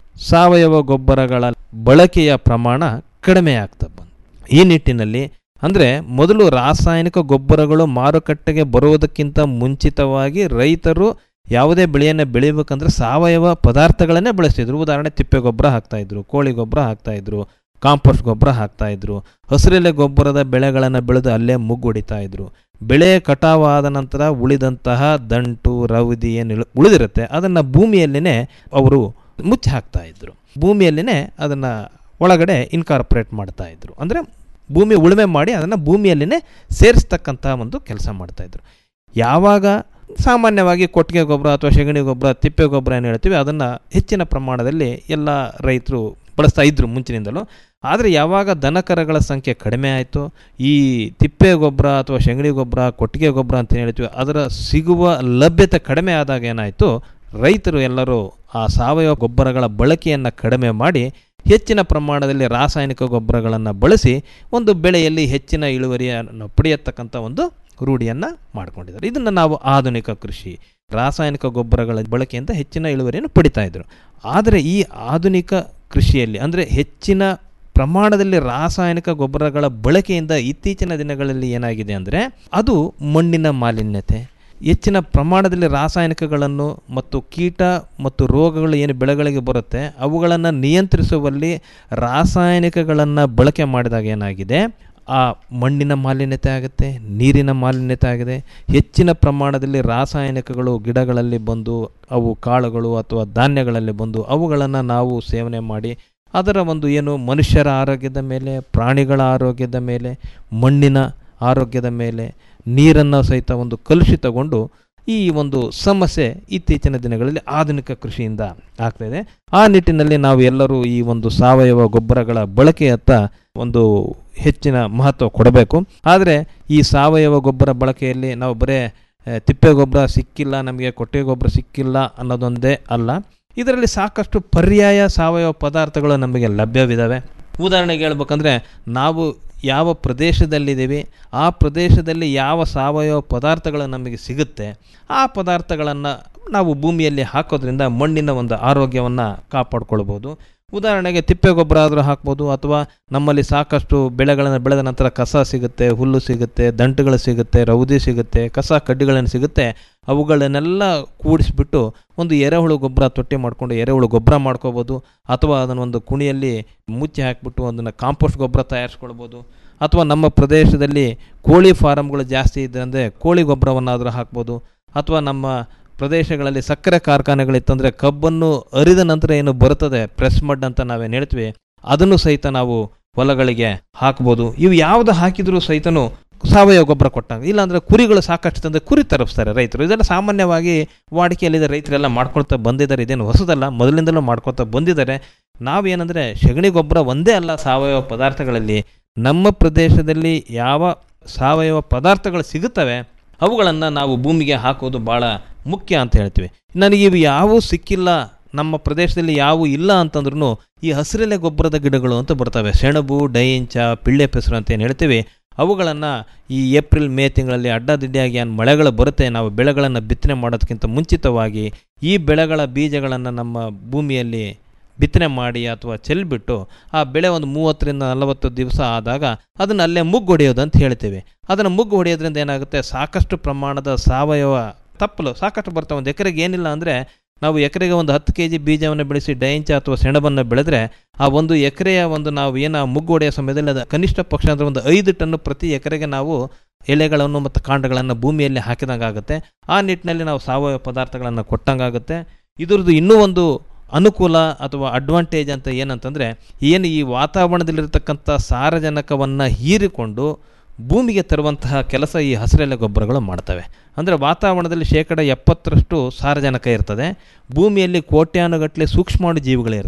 ಸಾವಯವ ಗೊಬ್ಬರಗಳ ಬಳಕೆಯ ಪ್ರಮಾಣ ಕಡಿಮೆ ಆಗ್ತಾ ಬಂತು ಈ ನಿಟ್ಟಿನಲ್ಲಿ ಅಂದರೆ ಮೊದಲು ರಾಸಾಯನಿಕ ಗೊಬ್ಬರಗಳು ಮಾರುಕಟ್ಟೆಗೆ ಬರುವುದಕ್ಕಿಂತ ಮುಂಚಿತವಾಗಿ ರೈತರು ಯಾವುದೇ ಬೆಳೆಯನ್ನು ಬೆಳಿಬೇಕಂದ್ರೆ ಸಾವಯವ ಪದಾರ್ಥಗಳನ್ನೇ ಬಳಸ್ತಿದ್ರು ಉದಾಹರಣೆ ತಿಪ್ಪೆ ಗೊಬ್ಬರ ಹಾಕ್ತಾಯಿದ್ರು ಕೋಳಿ ಗೊಬ್ಬರ ಹಾಕ್ತಾಯಿದ್ರು ಕಾಂಪೋಸ್ಟ್ ಗೊಬ್ಬರ ಹಾಕ್ತಾಯಿದ್ರು ಹಸಿರೆಲೆ ಗೊಬ್ಬರದ ಬೆಳೆಗಳನ್ನು ಬೆಳೆದು ಅಲ್ಲೇ ಮುಗ್ಗು ಹೊಡಿತಾ ಇದ್ರು ಬೆಳೆ ಕಟಾವಾದ ನಂತರ ಉಳಿದಂತಹ ದಂಟು ರವದಿ ಏನು ಉಳಿದಿರುತ್ತೆ ಅದನ್ನು ಭೂಮಿಯಲ್ಲಿನೇ ಅವರು ಮುಚ್ಚಿ ಹಾಕ್ತಾ ಇದ್ರು ಭೂಮಿಯಲ್ಲಿನೇ ಅದನ್ನು ಒಳಗಡೆ ಇನ್ಕಾರ್ಪೊರೇಟ್ ಮಾಡ್ತಾ ಇದ್ರು ಅಂದರೆ ಭೂಮಿ ಉಳುಮೆ ಮಾಡಿ ಅದನ್ನು ಭೂಮಿಯಲ್ಲಿನೇ ಸೇರಿಸ್ತಕ್ಕಂಥ ಒಂದು ಕೆಲಸ ಮಾಡ್ತಾಯಿದ್ರು ಯಾವಾಗ ಸಾಮಾನ್ಯವಾಗಿ ಕೊಟ್ಟಿಗೆ ಗೊಬ್ಬರ ಅಥವಾ ಸೆಗಣಿ ಗೊಬ್ಬರ ತಿಪ್ಪೆ ಗೊಬ್ಬರ ಏನು ಹೇಳ್ತೀವಿ ಅದನ್ನು ಹೆಚ್ಚಿನ ಪ್ರಮಾಣದಲ್ಲಿ ಎಲ್ಲ ರೈತರು ಬಳಸ್ತಾ ಇದ್ದರು ಮುಂಚಿನಿಂದಲೂ ಆದರೆ ಯಾವಾಗ ದನಕರಗಳ ಸಂಖ್ಯೆ ಕಡಿಮೆ ಆಯಿತು ಈ ತಿಪ್ಪೆ ಗೊಬ್ಬರ ಅಥವಾ ಸೆಗಣಿ ಗೊಬ್ಬರ ಕೊಟ್ಟಿಗೆ ಗೊಬ್ಬರ ಅಂತ ಹೇಳ್ತೀವಿ ಅದರ ಸಿಗುವ ಲಭ್ಯತೆ ಕಡಿಮೆ ಆದಾಗ ಏನಾಯಿತು ರೈತರು ಎಲ್ಲರೂ ಆ ಸಾವಯವ ಗೊಬ್ಬರಗಳ ಬಳಕೆಯನ್ನು ಕಡಿಮೆ ಮಾಡಿ ಹೆಚ್ಚಿನ ಪ್ರಮಾಣದಲ್ಲಿ ರಾಸಾಯನಿಕ ಗೊಬ್ಬರಗಳನ್ನು ಬಳಸಿ ಒಂದು ಬೆಳೆಯಲ್ಲಿ ಹೆಚ್ಚಿನ ಇಳುವರಿಯನ್ನು ಪಡೆಯತಕ್ಕಂಥ ಒಂದು ರೂಢಿಯನ್ನು ಮಾಡ್ಕೊಂಡಿದ್ದಾರೆ ಇದನ್ನು ನಾವು ಆಧುನಿಕ ಕೃಷಿ ರಾಸಾಯನಿಕ ಗೊಬ್ಬರಗಳ ಬಳಕೆಯಿಂದ ಹೆಚ್ಚಿನ ಇಳುವರಿಯನ್ನು ಪಡಿತಾ ಇದ್ರು ಆದರೆ ಈ ಆಧುನಿಕ ಕೃಷಿಯಲ್ಲಿ ಅಂದರೆ ಹೆಚ್ಚಿನ ಪ್ರಮಾಣದಲ್ಲಿ ರಾಸಾಯನಿಕ ಗೊಬ್ಬರಗಳ ಬಳಕೆಯಿಂದ ಇತ್ತೀಚಿನ ದಿನಗಳಲ್ಲಿ ಏನಾಗಿದೆ ಅಂದರೆ ಅದು ಮಣ್ಣಿನ ಮಾಲಿನ್ಯತೆ ಹೆಚ್ಚಿನ ಪ್ರಮಾಣದಲ್ಲಿ ರಾಸಾಯನಿಕಗಳನ್ನು ಮತ್ತು ಕೀಟ ಮತ್ತು ರೋಗಗಳು ಏನು ಬೆಳೆಗಳಿಗೆ ಬರುತ್ತೆ ಅವುಗಳನ್ನು ನಿಯಂತ್ರಿಸುವಲ್ಲಿ ರಾಸಾಯನಿಕಗಳನ್ನು ಬಳಕೆ ಮಾಡಿದಾಗ ಏನಾಗಿದೆ ಆ ಮಣ್ಣಿನ ಮಾಲಿನ್ಯತೆ ಆಗುತ್ತೆ ನೀರಿನ ಮಾಲಿನ್ಯತೆ ಆಗಿದೆ ಹೆಚ್ಚಿನ ಪ್ರಮಾಣದಲ್ಲಿ ರಾಸಾಯನಿಕಗಳು ಗಿಡಗಳಲ್ಲಿ ಬಂದು ಅವು ಕಾಳುಗಳು ಅಥವಾ ಧಾನ್ಯಗಳಲ್ಲಿ ಬಂದು ಅವುಗಳನ್ನು ನಾವು ಸೇವನೆ ಮಾಡಿ ಅದರ ಒಂದು ಏನು ಮನುಷ್ಯರ ಆರೋಗ್ಯದ ಮೇಲೆ ಪ್ರಾಣಿಗಳ ಆರೋಗ್ಯದ ಮೇಲೆ ಮಣ್ಣಿನ ಆರೋಗ್ಯದ ಮೇಲೆ ನೀರನ್ನು ಸಹಿತ ಒಂದು ಕಲುಷಿತಗೊಂಡು ಈ ಒಂದು ಸಮಸ್ಯೆ ಇತ್ತೀಚಿನ ದಿನಗಳಲ್ಲಿ ಆಧುನಿಕ ಕೃಷಿಯಿಂದ ಆಗ್ತಾಯಿದೆ ಆ ನಿಟ್ಟಿನಲ್ಲಿ ನಾವು ಎಲ್ಲರೂ ಈ ಒಂದು ಸಾವಯವ ಗೊಬ್ಬರಗಳ ಬಳಕೆಯತ್ತ ಒಂದು ಹೆಚ್ಚಿನ ಮಹತ್ವ ಕೊಡಬೇಕು ಆದರೆ ಈ ಸಾವಯವ ಗೊಬ್ಬರ ಬಳಕೆಯಲ್ಲಿ ನಾವು ಬರೇ ತಿಪ್ಪೆ ಗೊಬ್ಬರ ಸಿಕ್ಕಿಲ್ಲ ನಮಗೆ ಕೊಟ್ಟಿಗೆ ಗೊಬ್ಬರ ಸಿಕ್ಕಿಲ್ಲ ಅನ್ನೋದೊಂದೇ ಅಲ್ಲ ಇದರಲ್ಲಿ ಸಾಕಷ್ಟು ಪರ್ಯಾಯ ಸಾವಯವ ಪದಾರ್ಥಗಳು ನಮಗೆ ಲಭ್ಯವಿದ್ದಾವೆ ಉದಾಹರಣೆಗೆ ಹೇಳ್ಬೇಕಂದ್ರೆ ನಾವು ಯಾವ ಪ್ರದೇಶದಲ್ಲಿದ್ದೀವಿ ಆ ಪ್ರದೇಶದಲ್ಲಿ ಯಾವ ಸಾವಯವ ಪದಾರ್ಥಗಳು ನಮಗೆ ಸಿಗುತ್ತೆ ಆ ಪದಾರ್ಥಗಳನ್ನು ನಾವು ಭೂಮಿಯಲ್ಲಿ ಹಾಕೋದ್ರಿಂದ ಮಣ್ಣಿನ ಒಂದು ಆರೋಗ್ಯವನ್ನು ಕಾಪಾಡ್ಕೊಳ್ಬೋದು ಉದಾಹರಣೆಗೆ ತಿಪ್ಪೆ ಗೊಬ್ಬರ ಆದರೂ ಹಾಕ್ಬೋದು ಅಥವಾ ನಮ್ಮಲ್ಲಿ ಸಾಕಷ್ಟು ಬೆಳೆಗಳನ್ನು ಬೆಳೆದ ನಂತರ ಕಸ ಸಿಗುತ್ತೆ ಹುಲ್ಲು ಸಿಗುತ್ತೆ ದಂಟುಗಳು ಸಿಗುತ್ತೆ ರೌದಿ ಸಿಗುತ್ತೆ ಕಸ ಕಡ್ಡಿಗಳನ್ನು ಸಿಗುತ್ತೆ ಅವುಗಳನ್ನೆಲ್ಲ ಕೂಡಿಸ್ಬಿಟ್ಟು ಒಂದು ಎರೆಹುಳು ಗೊಬ್ಬರ ತೊಟ್ಟಿ ಮಾಡಿಕೊಂಡು ಎರೆಹುಳು ಗೊಬ್ಬರ ಮಾಡ್ಕೋಬೋದು ಅಥವಾ ಅದನ್ನು ಒಂದು ಕುಣಿಯಲ್ಲಿ ಮುಚ್ಚಿ ಹಾಕಿಬಿಟ್ಟು ಅದನ್ನು ಕಾಂಪೋಸ್ಟ್ ಗೊಬ್ಬರ ತಯಾರಿಸ್ಕೊಳ್ಬೋದು ಅಥವಾ ನಮ್ಮ ಪ್ರದೇಶದಲ್ಲಿ ಕೋಳಿ ಫಾರಮ್ಗಳು ಜಾಸ್ತಿ ಇದೆ ಅಂದರೆ ಕೋಳಿ ಗೊಬ್ಬರವನ್ನಾದರೂ ಹಾಕ್ಬೋದು ಅಥವಾ ನಮ್ಮ ಪ್ರದೇಶಗಳಲ್ಲಿ ಸಕ್ಕರೆ ಕಾರ್ಖಾನೆಗಳಿತ್ತಂದರೆ ಕಬ್ಬನ್ನು ಅರಿದ ನಂತರ ಏನು ಬರುತ್ತದೆ ಪ್ರೆಸ್ ಮಡ್ ಅಂತ ನಾವೇನು ಹೇಳ್ತೀವಿ ಅದನ್ನು ಸಹಿತ ನಾವು ಹೊಲಗಳಿಗೆ ಹಾಕ್ಬೋದು ಇವು ಯಾವುದು ಹಾಕಿದರೂ ಸಹಿತನೂ ಸಾವಯವ ಗೊಬ್ಬರ ಕೊಟ್ಟಾಗ ಇಲ್ಲಾಂದರೆ ಕುರಿಗಳು ಸಾಕಷ್ಟು ತಂದರೆ ಕುರಿ ತರಿಸ್ತಾರೆ ರೈತರು ಇದೆಲ್ಲ ಸಾಮಾನ್ಯವಾಗಿ ವಾಡಿಕೆಯಲ್ಲಿದೆ ರೈತರೆಲ್ಲ ಮಾಡ್ಕೊಳ್ತಾ ಬಂದಿದ್ದಾರೆ ಇದೇನು ಹೊಸದಲ್ಲ ಮೊದಲಿಂದಲೂ ಮಾಡ್ಕೊಳ್ತಾ ಬಂದಿದ್ದಾರೆ ನಾವೇನಂದರೆ ಸಗಣಿ ಗೊಬ್ಬರ ಒಂದೇ ಅಲ್ಲ ಸಾವಯವ ಪದಾರ್ಥಗಳಲ್ಲಿ ನಮ್ಮ ಪ್ರದೇಶದಲ್ಲಿ ಯಾವ ಸಾವಯವ ಪದಾರ್ಥಗಳು ಸಿಗುತ್ತವೆ ಅವುಗಳನ್ನು ನಾವು ಭೂಮಿಗೆ ಹಾಕೋದು ಭಾಳ ಮುಖ್ಯ ಅಂತ ಹೇಳ್ತೀವಿ ನನಗೆ ಇವು ಯಾವೂ ಸಿಕ್ಕಿಲ್ಲ ನಮ್ಮ ಪ್ರದೇಶದಲ್ಲಿ ಯಾವೂ ಇಲ್ಲ ಅಂತಂದ್ರೂ ಈ ಹಸಿರೆಲೆ ಗೊಬ್ಬರದ ಗಿಡಗಳು ಅಂತ ಬರ್ತವೆ ಸೆಣಬು ಡೈಂಚ ಪಿಳ್ಳೆ ಪೆಸರು ಅಂತ ಏನು ಹೇಳ್ತೀವಿ ಅವುಗಳನ್ನು ಈ ಏಪ್ರಿಲ್ ಮೇ ತಿಂಗಳಲ್ಲಿ ಅಡ್ಡದಿಡ್ಡಿಯಾಗಿ ಏನು ಮಳೆಗಳು ಬರುತ್ತೆ ನಾವು ಬೆಳೆಗಳನ್ನು ಬಿತ್ತನೆ ಮಾಡೋದಕ್ಕಿಂತ ಮುಂಚಿತವಾಗಿ ಈ ಬೆಳೆಗಳ ಬೀಜಗಳನ್ನು ನಮ್ಮ ಭೂಮಿಯಲ್ಲಿ ಬಿತ್ತನೆ ಮಾಡಿ ಅಥವಾ ಚೆಲ್ಬಿಟ್ಟು ಆ ಬೆಳೆ ಒಂದು ಮೂವತ್ತರಿಂದ ನಲವತ್ತು ದಿವಸ ಆದಾಗ ಅದನ್ನು ಅಲ್ಲೇ ಮುಗ್ಗು ಹೊಡೆಯೋದು ಅಂತ ಹೇಳ್ತೇವೆ ಅದನ್ನು ಮುಗ್ಗು ಹೊಡೆಯೋದ್ರಿಂದ ಏನಾಗುತ್ತೆ ಸಾಕಷ್ಟು ಪ್ರಮಾಣದ ಸಾವಯವ ತಪ್ಪಲು ಸಾಕಷ್ಟು ಬರ್ತವೆ ಒಂದು ಎಕರೆಗೆ ಏನಿಲ್ಲ ಅಂದರೆ ನಾವು ಎಕರೆಗೆ ಒಂದು ಹತ್ತು ಕೆ ಜಿ ಬೀಜವನ್ನು ಬೆಳೆಸಿ ಡೈಂಚ ಅಥವಾ ಸೆಣಬನ್ನು ಬೆಳೆದ್ರೆ ಆ ಒಂದು ಎಕರೆಯ ಒಂದು ನಾವು ಏನು ಮುಗ್ಗು ಹೊಡೆಯೋ ಸಮಯದಲ್ಲಿ ಅದು ಕನಿಷ್ಠ ಪಕ್ಷ ಅಂದರೆ ಒಂದು ಐದು ಟನ್ನು ಪ್ರತಿ ಎಕರೆಗೆ ನಾವು ಎಲೆಗಳನ್ನು ಮತ್ತು ಕಾಂಡಗಳನ್ನು ಭೂಮಿಯಲ್ಲಿ ಹಾಕಿದಂಗೆ ಆಗುತ್ತೆ ಆ ನಿಟ್ಟಿನಲ್ಲಿ ನಾವು ಸಾವಯವ ಪದಾರ್ಥಗಳನ್ನು ಕೊಟ್ಟಂಗಾಗುತ್ತೆ ಇದ್ರದ್ದು ಇನ್ನೂ ಒಂದು ಅನುಕೂಲ ಅಥವಾ ಅಡ್ವಾಂಟೇಜ್ ಅಂತ ಏನಂತಂದರೆ ಏನು ಈ ವಾತಾವರಣದಲ್ಲಿರತಕ್ಕಂಥ ಸಾರಜನಕವನ್ನು ಹೀರಿಕೊಂಡು ಭೂಮಿಗೆ ತರುವಂತಹ ಕೆಲಸ ಈ ಹಸಿರೆಲೆ ಗೊಬ್ಬರಗಳು ಮಾಡ್ತವೆ ಅಂದರೆ ವಾತಾವರಣದಲ್ಲಿ ಶೇಕಡ ಎಪ್ಪತ್ತರಷ್ಟು ಸಾರಜನಕ ಇರ್ತದೆ ಭೂಮಿಯಲ್ಲಿ ಕೋಟ್ಯಾನುಗಟ್ಟಲೆ ಸೂಕ್ಷ್ಮಾಣು ಜೀವಿಗಳು ಇರ್ತವೆ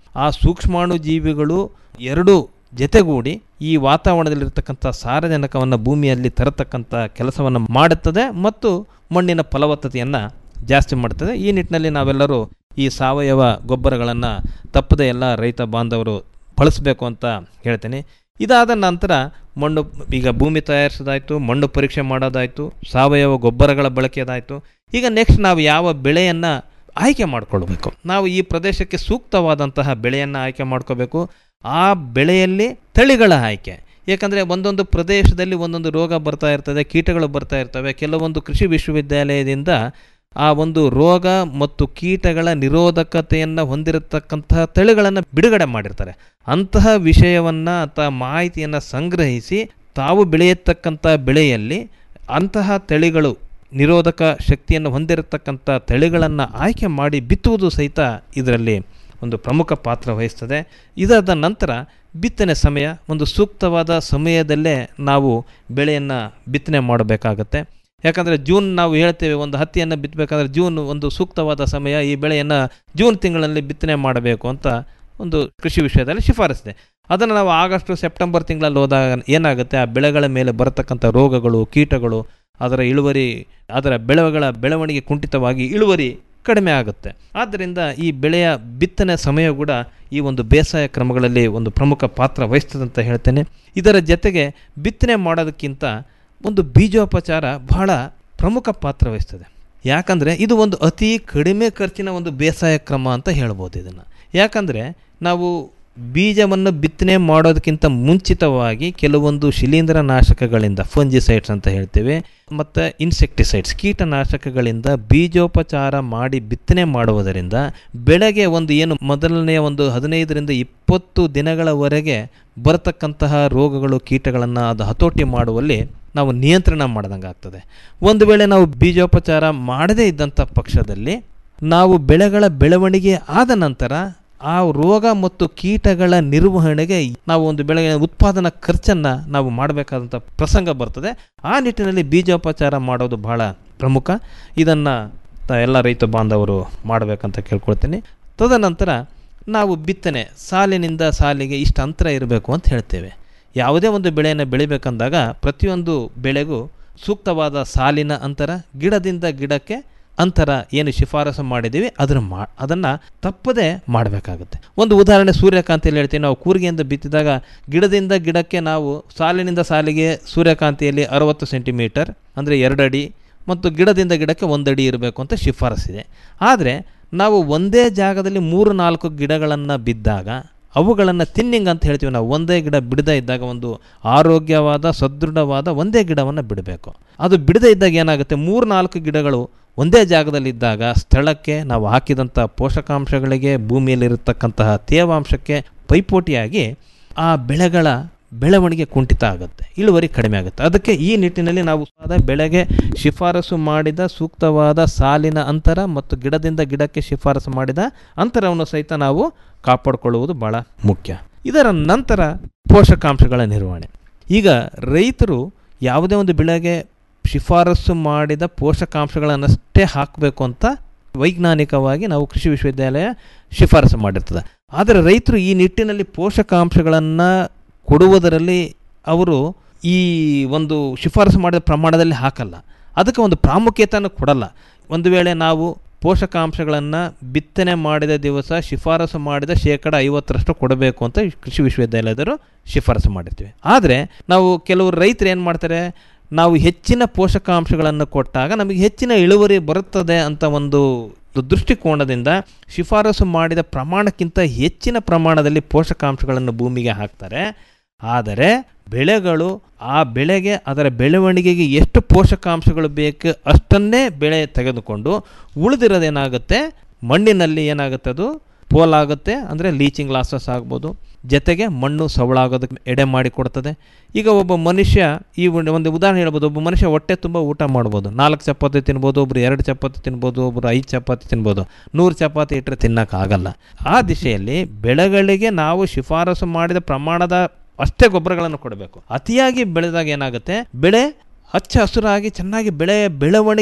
ಆ ಸೂಕ್ಷ್ಮಾಣು ಜೀವಿಗಳು ಎರಡು ಜೊತೆಗೂಡಿ ಈ ವಾತಾವರಣದಲ್ಲಿರ್ತಕ್ಕಂಥ ಸಾರಜನಕವನ್ನು ಭೂಮಿಯಲ್ಲಿ ತರತಕ್ಕಂಥ ಕೆಲಸವನ್ನು ಮಾಡುತ್ತದೆ ಮತ್ತು ಮಣ್ಣಿನ ಫಲವತ್ತತೆಯನ್ನು ಜಾಸ್ತಿ ಮಾಡ್ತದೆ ಈ ನಿಟ್ಟಿನಲ್ಲಿ ನಾವೆಲ್ಲರೂ ಈ ಸಾವಯವ ಗೊಬ್ಬರಗಳನ್ನು ತಪ್ಪದೆ ಎಲ್ಲ ರೈತ ಬಾಂಧವರು ಬಳಸಬೇಕು ಅಂತ ಹೇಳ್ತೇನೆ ಇದಾದ ನಂತರ ಮಣ್ಣು ಈಗ ಭೂಮಿ ತಯಾರಿಸೋದಾಯಿತು ಮಣ್ಣು ಪರೀಕ್ಷೆ ಮಾಡೋದಾಯಿತು ಸಾವಯವ ಗೊಬ್ಬರಗಳ ಬಳಕೆದಾಯಿತು ಈಗ ನೆಕ್ಸ್ಟ್ ನಾವು ಯಾವ ಬೆಳೆಯನ್ನು ಆಯ್ಕೆ ಮಾಡಿಕೊಳ್ಬೇಕು ನಾವು ಈ ಪ್ರದೇಶಕ್ಕೆ ಸೂಕ್ತವಾದಂತಹ ಬೆಳೆಯನ್ನು ಆಯ್ಕೆ ಮಾಡ್ಕೋಬೇಕು ಆ ಬೆಳೆಯಲ್ಲಿ ತಳಿಗಳ ಆಯ್ಕೆ ಏಕೆಂದರೆ ಒಂದೊಂದು ಪ್ರದೇಶದಲ್ಲಿ ಒಂದೊಂದು ರೋಗ ಬರ್ತಾ ಇರ್ತದೆ ಕೀಟಗಳು ಬರ್ತಾ ಇರ್ತವೆ ಕೆಲವೊಂದು ಕೃಷಿ ವಿಶ್ವವಿದ್ಯಾಲಯದಿಂದ ಆ ಒಂದು ರೋಗ ಮತ್ತು ಕೀಟಗಳ ನಿರೋಧಕತೆಯನ್ನು ಹೊಂದಿರತಕ್ಕಂತಹ ತಳಿಗಳನ್ನು ಬಿಡುಗಡೆ ಮಾಡಿರ್ತಾರೆ ಅಂತಹ ವಿಷಯವನ್ನು ಅಥವಾ ಮಾಹಿತಿಯನ್ನು ಸಂಗ್ರಹಿಸಿ ತಾವು ಬೆಳೆಯತಕ್ಕಂಥ ಬೆಳೆಯಲ್ಲಿ ಅಂತಹ ತಳಿಗಳು ನಿರೋಧಕ ಶಕ್ತಿಯನ್ನು ಹೊಂದಿರತಕ್ಕಂಥ ತಳಿಗಳನ್ನು ಆಯ್ಕೆ ಮಾಡಿ ಬಿತ್ತುವುದು ಸಹಿತ ಇದರಲ್ಲಿ ಒಂದು ಪ್ರಮುಖ ಪಾತ್ರ ವಹಿಸ್ತದೆ ಇದಾದ ನಂತರ ಬಿತ್ತನೆ ಸಮಯ ಒಂದು ಸೂಕ್ತವಾದ ಸಮಯದಲ್ಲೇ ನಾವು ಬೆಳೆಯನ್ನು ಬಿತ್ತನೆ ಮಾಡಬೇಕಾಗತ್ತೆ ಯಾಕಂದರೆ ಜೂನ್ ನಾವು ಹೇಳ್ತೇವೆ ಒಂದು ಹತ್ತಿಯನ್ನು ಬಿತ್ತಬೇಕಾದ್ರೆ ಜೂನ್ ಒಂದು ಸೂಕ್ತವಾದ ಸಮಯ ಈ ಬೆಳೆಯನ್ನು ಜೂನ್ ತಿಂಗಳಲ್ಲಿ ಬಿತ್ತನೆ ಮಾಡಬೇಕು ಅಂತ ಒಂದು ಕೃಷಿ ವಿಷಯದಲ್ಲಿ ಶಿಫಾರಸಿದೆ ಅದನ್ನು ನಾವು ಆಗಸ್ಟ್ ಸೆಪ್ಟೆಂಬರ್ ತಿಂಗಳಲ್ಲಿ ಹೋದಾಗ ಏನಾಗುತ್ತೆ ಆ ಬೆಳೆಗಳ ಮೇಲೆ ಬರತಕ್ಕಂಥ ರೋಗಗಳು ಕೀಟಗಳು ಅದರ ಇಳುವರಿ ಅದರ ಬೆಳೆಗಳ ಬೆಳವಣಿಗೆ ಕುಂಠಿತವಾಗಿ ಇಳುವರಿ ಕಡಿಮೆ ಆಗುತ್ತೆ ಆದ್ದರಿಂದ ಈ ಬೆಳೆಯ ಬಿತ್ತನೆ ಸಮಯ ಕೂಡ ಈ ಒಂದು ಬೇಸಾಯ ಕ್ರಮಗಳಲ್ಲಿ ಒಂದು ಪ್ರಮುಖ ಪಾತ್ರ ವಹಿಸ್ತದೆ ಅಂತ ಹೇಳ್ತೇನೆ ಇದರ ಜೊತೆಗೆ ಬಿತ್ತನೆ ಮಾಡೋದಕ್ಕಿಂತ ಒಂದು ಬೀಜೋಪಚಾರ ಬಹಳ ಪ್ರಮುಖ ಪಾತ್ರ ವಹಿಸ್ತದೆ ಯಾಕಂದರೆ ಇದು ಒಂದು ಅತಿ ಕಡಿಮೆ ಖರ್ಚಿನ ಒಂದು ಬೇಸಾಯ ಕ್ರಮ ಅಂತ ಹೇಳ್ಬೋದು ಇದನ್ನು ಯಾಕಂದರೆ ನಾವು ಬೀಜವನ್ನು ಬಿತ್ತನೆ ಮಾಡೋದಕ್ಕಿಂತ ಮುಂಚಿತವಾಗಿ ಕೆಲವೊಂದು ಶಿಲೀಂಧ್ರ ನಾಶಕಗಳಿಂದ ಫಂಜಿಸೈಡ್ಸ್ ಅಂತ ಹೇಳ್ತೇವೆ ಮತ್ತು ಇನ್ಸೆಕ್ಟಿಸೈಡ್ಸ್ ಕೀಟನಾಶಕಗಳಿಂದ ಬೀಜೋಪಚಾರ ಮಾಡಿ ಬಿತ್ತನೆ ಮಾಡುವುದರಿಂದ ಬೆಳೆಗೆ ಒಂದು ಏನು ಮೊದಲನೆಯ ಒಂದು ಹದಿನೈದರಿಂದ ಇಪ್ಪತ್ತು ದಿನಗಳವರೆಗೆ ಬರತಕ್ಕಂತಹ ರೋಗಗಳು ಕೀಟಗಳನ್ನು ಅದು ಹತೋಟಿ ಮಾಡುವಲ್ಲಿ ನಾವು ನಿಯಂತ್ರಣ ಮಾಡ್ದಂಗೆ ಆಗ್ತದೆ ಒಂದು ವೇಳೆ ನಾವು ಬೀಜೋಪಚಾರ ಮಾಡದೇ ಇದ್ದಂಥ ಪಕ್ಷದಲ್ಲಿ ನಾವು ಬೆಳೆಗಳ ಬೆಳವಣಿಗೆ ಆದ ನಂತರ ಆ ರೋಗ ಮತ್ತು ಕೀಟಗಳ ನಿರ್ವಹಣೆಗೆ ನಾವು ಒಂದು ಬೆಳೆಗೆ ಉತ್ಪಾದನಾ ಖರ್ಚನ್ನು ನಾವು ಮಾಡಬೇಕಾದಂಥ ಪ್ರಸಂಗ ಬರ್ತದೆ ಆ ನಿಟ್ಟಿನಲ್ಲಿ ಬೀಜೋಪಚಾರ ಮಾಡೋದು ಬಹಳ ಪ್ರಮುಖ ಇದನ್ನು ಎಲ್ಲ ರೈತ ಬಾಂಧವರು ಮಾಡಬೇಕಂತ ಕೇಳ್ಕೊಳ್ತೀನಿ ತದನಂತರ ನಾವು ಬಿತ್ತನೆ ಸಾಲಿನಿಂದ ಸಾಲಿಗೆ ಇಷ್ಟು ಅಂತರ ಇರಬೇಕು ಅಂತ ಹೇಳ್ತೇವೆ ಯಾವುದೇ ಒಂದು ಬೆಳೆಯನ್ನು ಬೆಳಿಬೇಕಂದಾಗ ಪ್ರತಿಯೊಂದು ಬೆಳೆಗೂ ಸೂಕ್ತವಾದ ಸಾಲಿನ ಅಂತರ ಗಿಡದಿಂದ ಗಿಡಕ್ಕೆ ಅಂತರ ಏನು ಶಿಫಾರಸು ಮಾಡಿದ್ದೀವಿ ಅದನ್ನು ಮಾ ಅದನ್ನು ತಪ್ಪದೇ ಮಾಡಬೇಕಾಗುತ್ತೆ ಒಂದು ಉದಾಹರಣೆ ಸೂರ್ಯಕಾಂತಿಯಲ್ಲಿ ಹೇಳ್ತೀವಿ ನಾವು ಕೂರಿಗೆಯಿಂದ ಬಿತ್ತಿದಾಗ ಗಿಡದಿಂದ ಗಿಡಕ್ಕೆ ನಾವು ಸಾಲಿನಿಂದ ಸಾಲಿಗೆ ಸೂರ್ಯಕಾಂತಿಯಲ್ಲಿ ಅರವತ್ತು ಸೆಂಟಿಮೀಟರ್ ಅಂದರೆ ಎರಡು ಅಡಿ ಮತ್ತು ಗಿಡದಿಂದ ಗಿಡಕ್ಕೆ ಒಂದು ಅಡಿ ಇರಬೇಕು ಅಂತ ಶಿಫಾರಸಿದೆ ಆದರೆ ನಾವು ಒಂದೇ ಜಾಗದಲ್ಲಿ ಮೂರು ನಾಲ್ಕು ಗಿಡಗಳನ್ನು ಬಿದ್ದಾಗ ಅವುಗಳನ್ನು ತಿನ್ನಿಂಗ್ ಅಂತ ಹೇಳ್ತೀವಿ ನಾವು ಒಂದೇ ಗಿಡ ಬಿಡದೇ ಇದ್ದಾಗ ಒಂದು ಆರೋಗ್ಯವಾದ ಸದೃಢವಾದ ಒಂದೇ ಗಿಡವನ್ನು ಬಿಡಬೇಕು ಅದು ಬಿಡದೇ ಇದ್ದಾಗ ಏನಾಗುತ್ತೆ ಮೂರು ನಾಲ್ಕು ಗಿಡಗಳು ಒಂದೇ ಜಾಗದಲ್ಲಿದ್ದಾಗ ಸ್ಥಳಕ್ಕೆ ನಾವು ಹಾಕಿದಂಥ ಪೋಷಕಾಂಶಗಳಿಗೆ ಭೂಮಿಯಲ್ಲಿರತಕ್ಕಂತಹ ತೇವಾಂಶಕ್ಕೆ ಪೈಪೋಟಿಯಾಗಿ ಆ ಬೆಳೆಗಳ ಬೆಳವಣಿಗೆ ಕುಂಠಿತ ಆಗುತ್ತೆ ಇಳುವರಿ ಕಡಿಮೆ ಆಗುತ್ತೆ ಅದಕ್ಕೆ ಈ ನಿಟ್ಟಿನಲ್ಲಿ ನಾವು ಆದ ಬೆಳೆಗೆ ಶಿಫಾರಸು ಮಾಡಿದ ಸೂಕ್ತವಾದ ಸಾಲಿನ ಅಂತರ ಮತ್ತು ಗಿಡದಿಂದ ಗಿಡಕ್ಕೆ ಶಿಫಾರಸು ಮಾಡಿದ ಅಂತರವನ್ನು ಸಹಿತ ನಾವು ಕಾಪಾಡಿಕೊಳ್ಳುವುದು ಭಾಳ ಮುಖ್ಯ ಇದರ ನಂತರ ಪೋಷಕಾಂಶಗಳ ನಿರ್ವಹಣೆ ಈಗ ರೈತರು ಯಾವುದೇ ಒಂದು ಬೆಳೆಗೆ ಶಿಫಾರಸು ಮಾಡಿದ ಪೋಷಕಾಂಶಗಳನ್ನಷ್ಟೇ ಹಾಕಬೇಕು ಅಂತ ವೈಜ್ಞಾನಿಕವಾಗಿ ನಾವು ಕೃಷಿ ವಿಶ್ವವಿದ್ಯಾಲಯ ಶಿಫಾರಸು ಮಾಡಿರ್ತದೆ ಆದರೆ ರೈತರು ಈ ನಿಟ್ಟಿನಲ್ಲಿ ಪೋಷಕಾಂಶಗಳನ್ನು ಕೊಡುವುದರಲ್ಲಿ ಅವರು ಈ ಒಂದು ಶಿಫಾರಸು ಮಾಡಿದ ಪ್ರಮಾಣದಲ್ಲಿ ಹಾಕಲ್ಲ ಅದಕ್ಕೆ ಒಂದು ಪ್ರಾಮುಖ್ಯತೆಯನ್ನು ಕೊಡಲ್ಲ ಒಂದು ವೇಳೆ ನಾವು ಪೋಷಕಾಂಶಗಳನ್ನು ಬಿತ್ತನೆ ಮಾಡಿದ ದಿವಸ ಶಿಫಾರಸು ಮಾಡಿದ ಶೇಕಡ ಐವತ್ತರಷ್ಟು ಕೊಡಬೇಕು ಅಂತ ಕೃಷಿ ವಿಶ್ವವಿದ್ಯಾಲಯದವರು ಶಿಫಾರಸು ಮಾಡಿರ್ತೀವಿ ಆದರೆ ನಾವು ಕೆಲವರು ರೈತರು ಏನು ಮಾಡ್ತಾರೆ ನಾವು ಹೆಚ್ಚಿನ ಪೋಷಕಾಂಶಗಳನ್ನು ಕೊಟ್ಟಾಗ ನಮಗೆ ಹೆಚ್ಚಿನ ಇಳುವರಿ ಬರುತ್ತದೆ ಅಂತ ಒಂದು ದೃಷ್ಟಿಕೋನದಿಂದ ಶಿಫಾರಸು ಮಾಡಿದ ಪ್ರಮಾಣಕ್ಕಿಂತ ಹೆಚ್ಚಿನ ಪ್ರಮಾಣದಲ್ಲಿ ಪೋಷಕಾಂಶಗಳನ್ನು ಭೂಮಿಗೆ ಹಾಕ್ತಾರೆ ಆದರೆ ಬೆಳೆಗಳು ಆ ಬೆಳೆಗೆ ಅದರ ಬೆಳವಣಿಗೆಗೆ ಎಷ್ಟು ಪೋಷಕಾಂಶಗಳು ಬೇಕು ಅಷ್ಟನ್ನೇ ಬೆಳೆ ತೆಗೆದುಕೊಂಡು ಉಳಿದಿರೋದೇನಾಗುತ್ತೆ ಮಣ್ಣಿನಲ್ಲಿ ಏನಾಗುತ್ತೆ ಅದು ಪೋಲಾಗುತ್ತೆ ಅಂದರೆ ಲೀಚಿಂಗ್ ಲಾಸಸ್ ಆಗ್ಬೋದು ಜೊತೆಗೆ ಮಣ್ಣು ಸವಳಾಗೋದಕ್ಕೆ ಎಡೆ ಮಾಡಿ ಕೊಡ್ತದೆ ಈಗ ಒಬ್ಬ ಮನುಷ್ಯ ಈ ಒಂದು ಒಂದು ಉದಾಹರಣೆ ಹೇಳ್ಬೋದು ಒಬ್ಬ ಮನುಷ್ಯ ಹೊಟ್ಟೆ ತುಂಬ ಊಟ ಮಾಡ್ಬೋದು ನಾಲ್ಕು ಚಪಾತಿ ತಿನ್ಬೋದು ಒಬ್ರು ಎರಡು ಚಪಾತಿ ತಿನ್ಬೋದು ಒಬ್ರು ಐದು ಚಪಾತಿ ತಿನ್ಬೋದು ನೂರು ಚಪಾತಿ ಇಟ್ಟರೆ ತಿನ್ನೋಕ್ಕಾಗಲ್ಲ ಆ ದಿಶೆಯಲ್ಲಿ ಬೆಳೆಗಳಿಗೆ ನಾವು ಶಿಫಾರಸು ಮಾಡಿದ ಪ್ರಮಾಣದ ಅಷ್ಟೇ ಗೊಬ್ಬರಗಳನ್ನು ಕೊಡಬೇಕು ಅತಿಯಾಗಿ ಬೆಳೆದಾಗ ಏನಾಗುತ್ತೆ ಬೆಳೆ ಹಚ್ಚ ಹಸುರಾಗಿ ಚೆನ್ನಾಗಿ ಬೆಳೆ ಬೆಳವಣಿಗೆ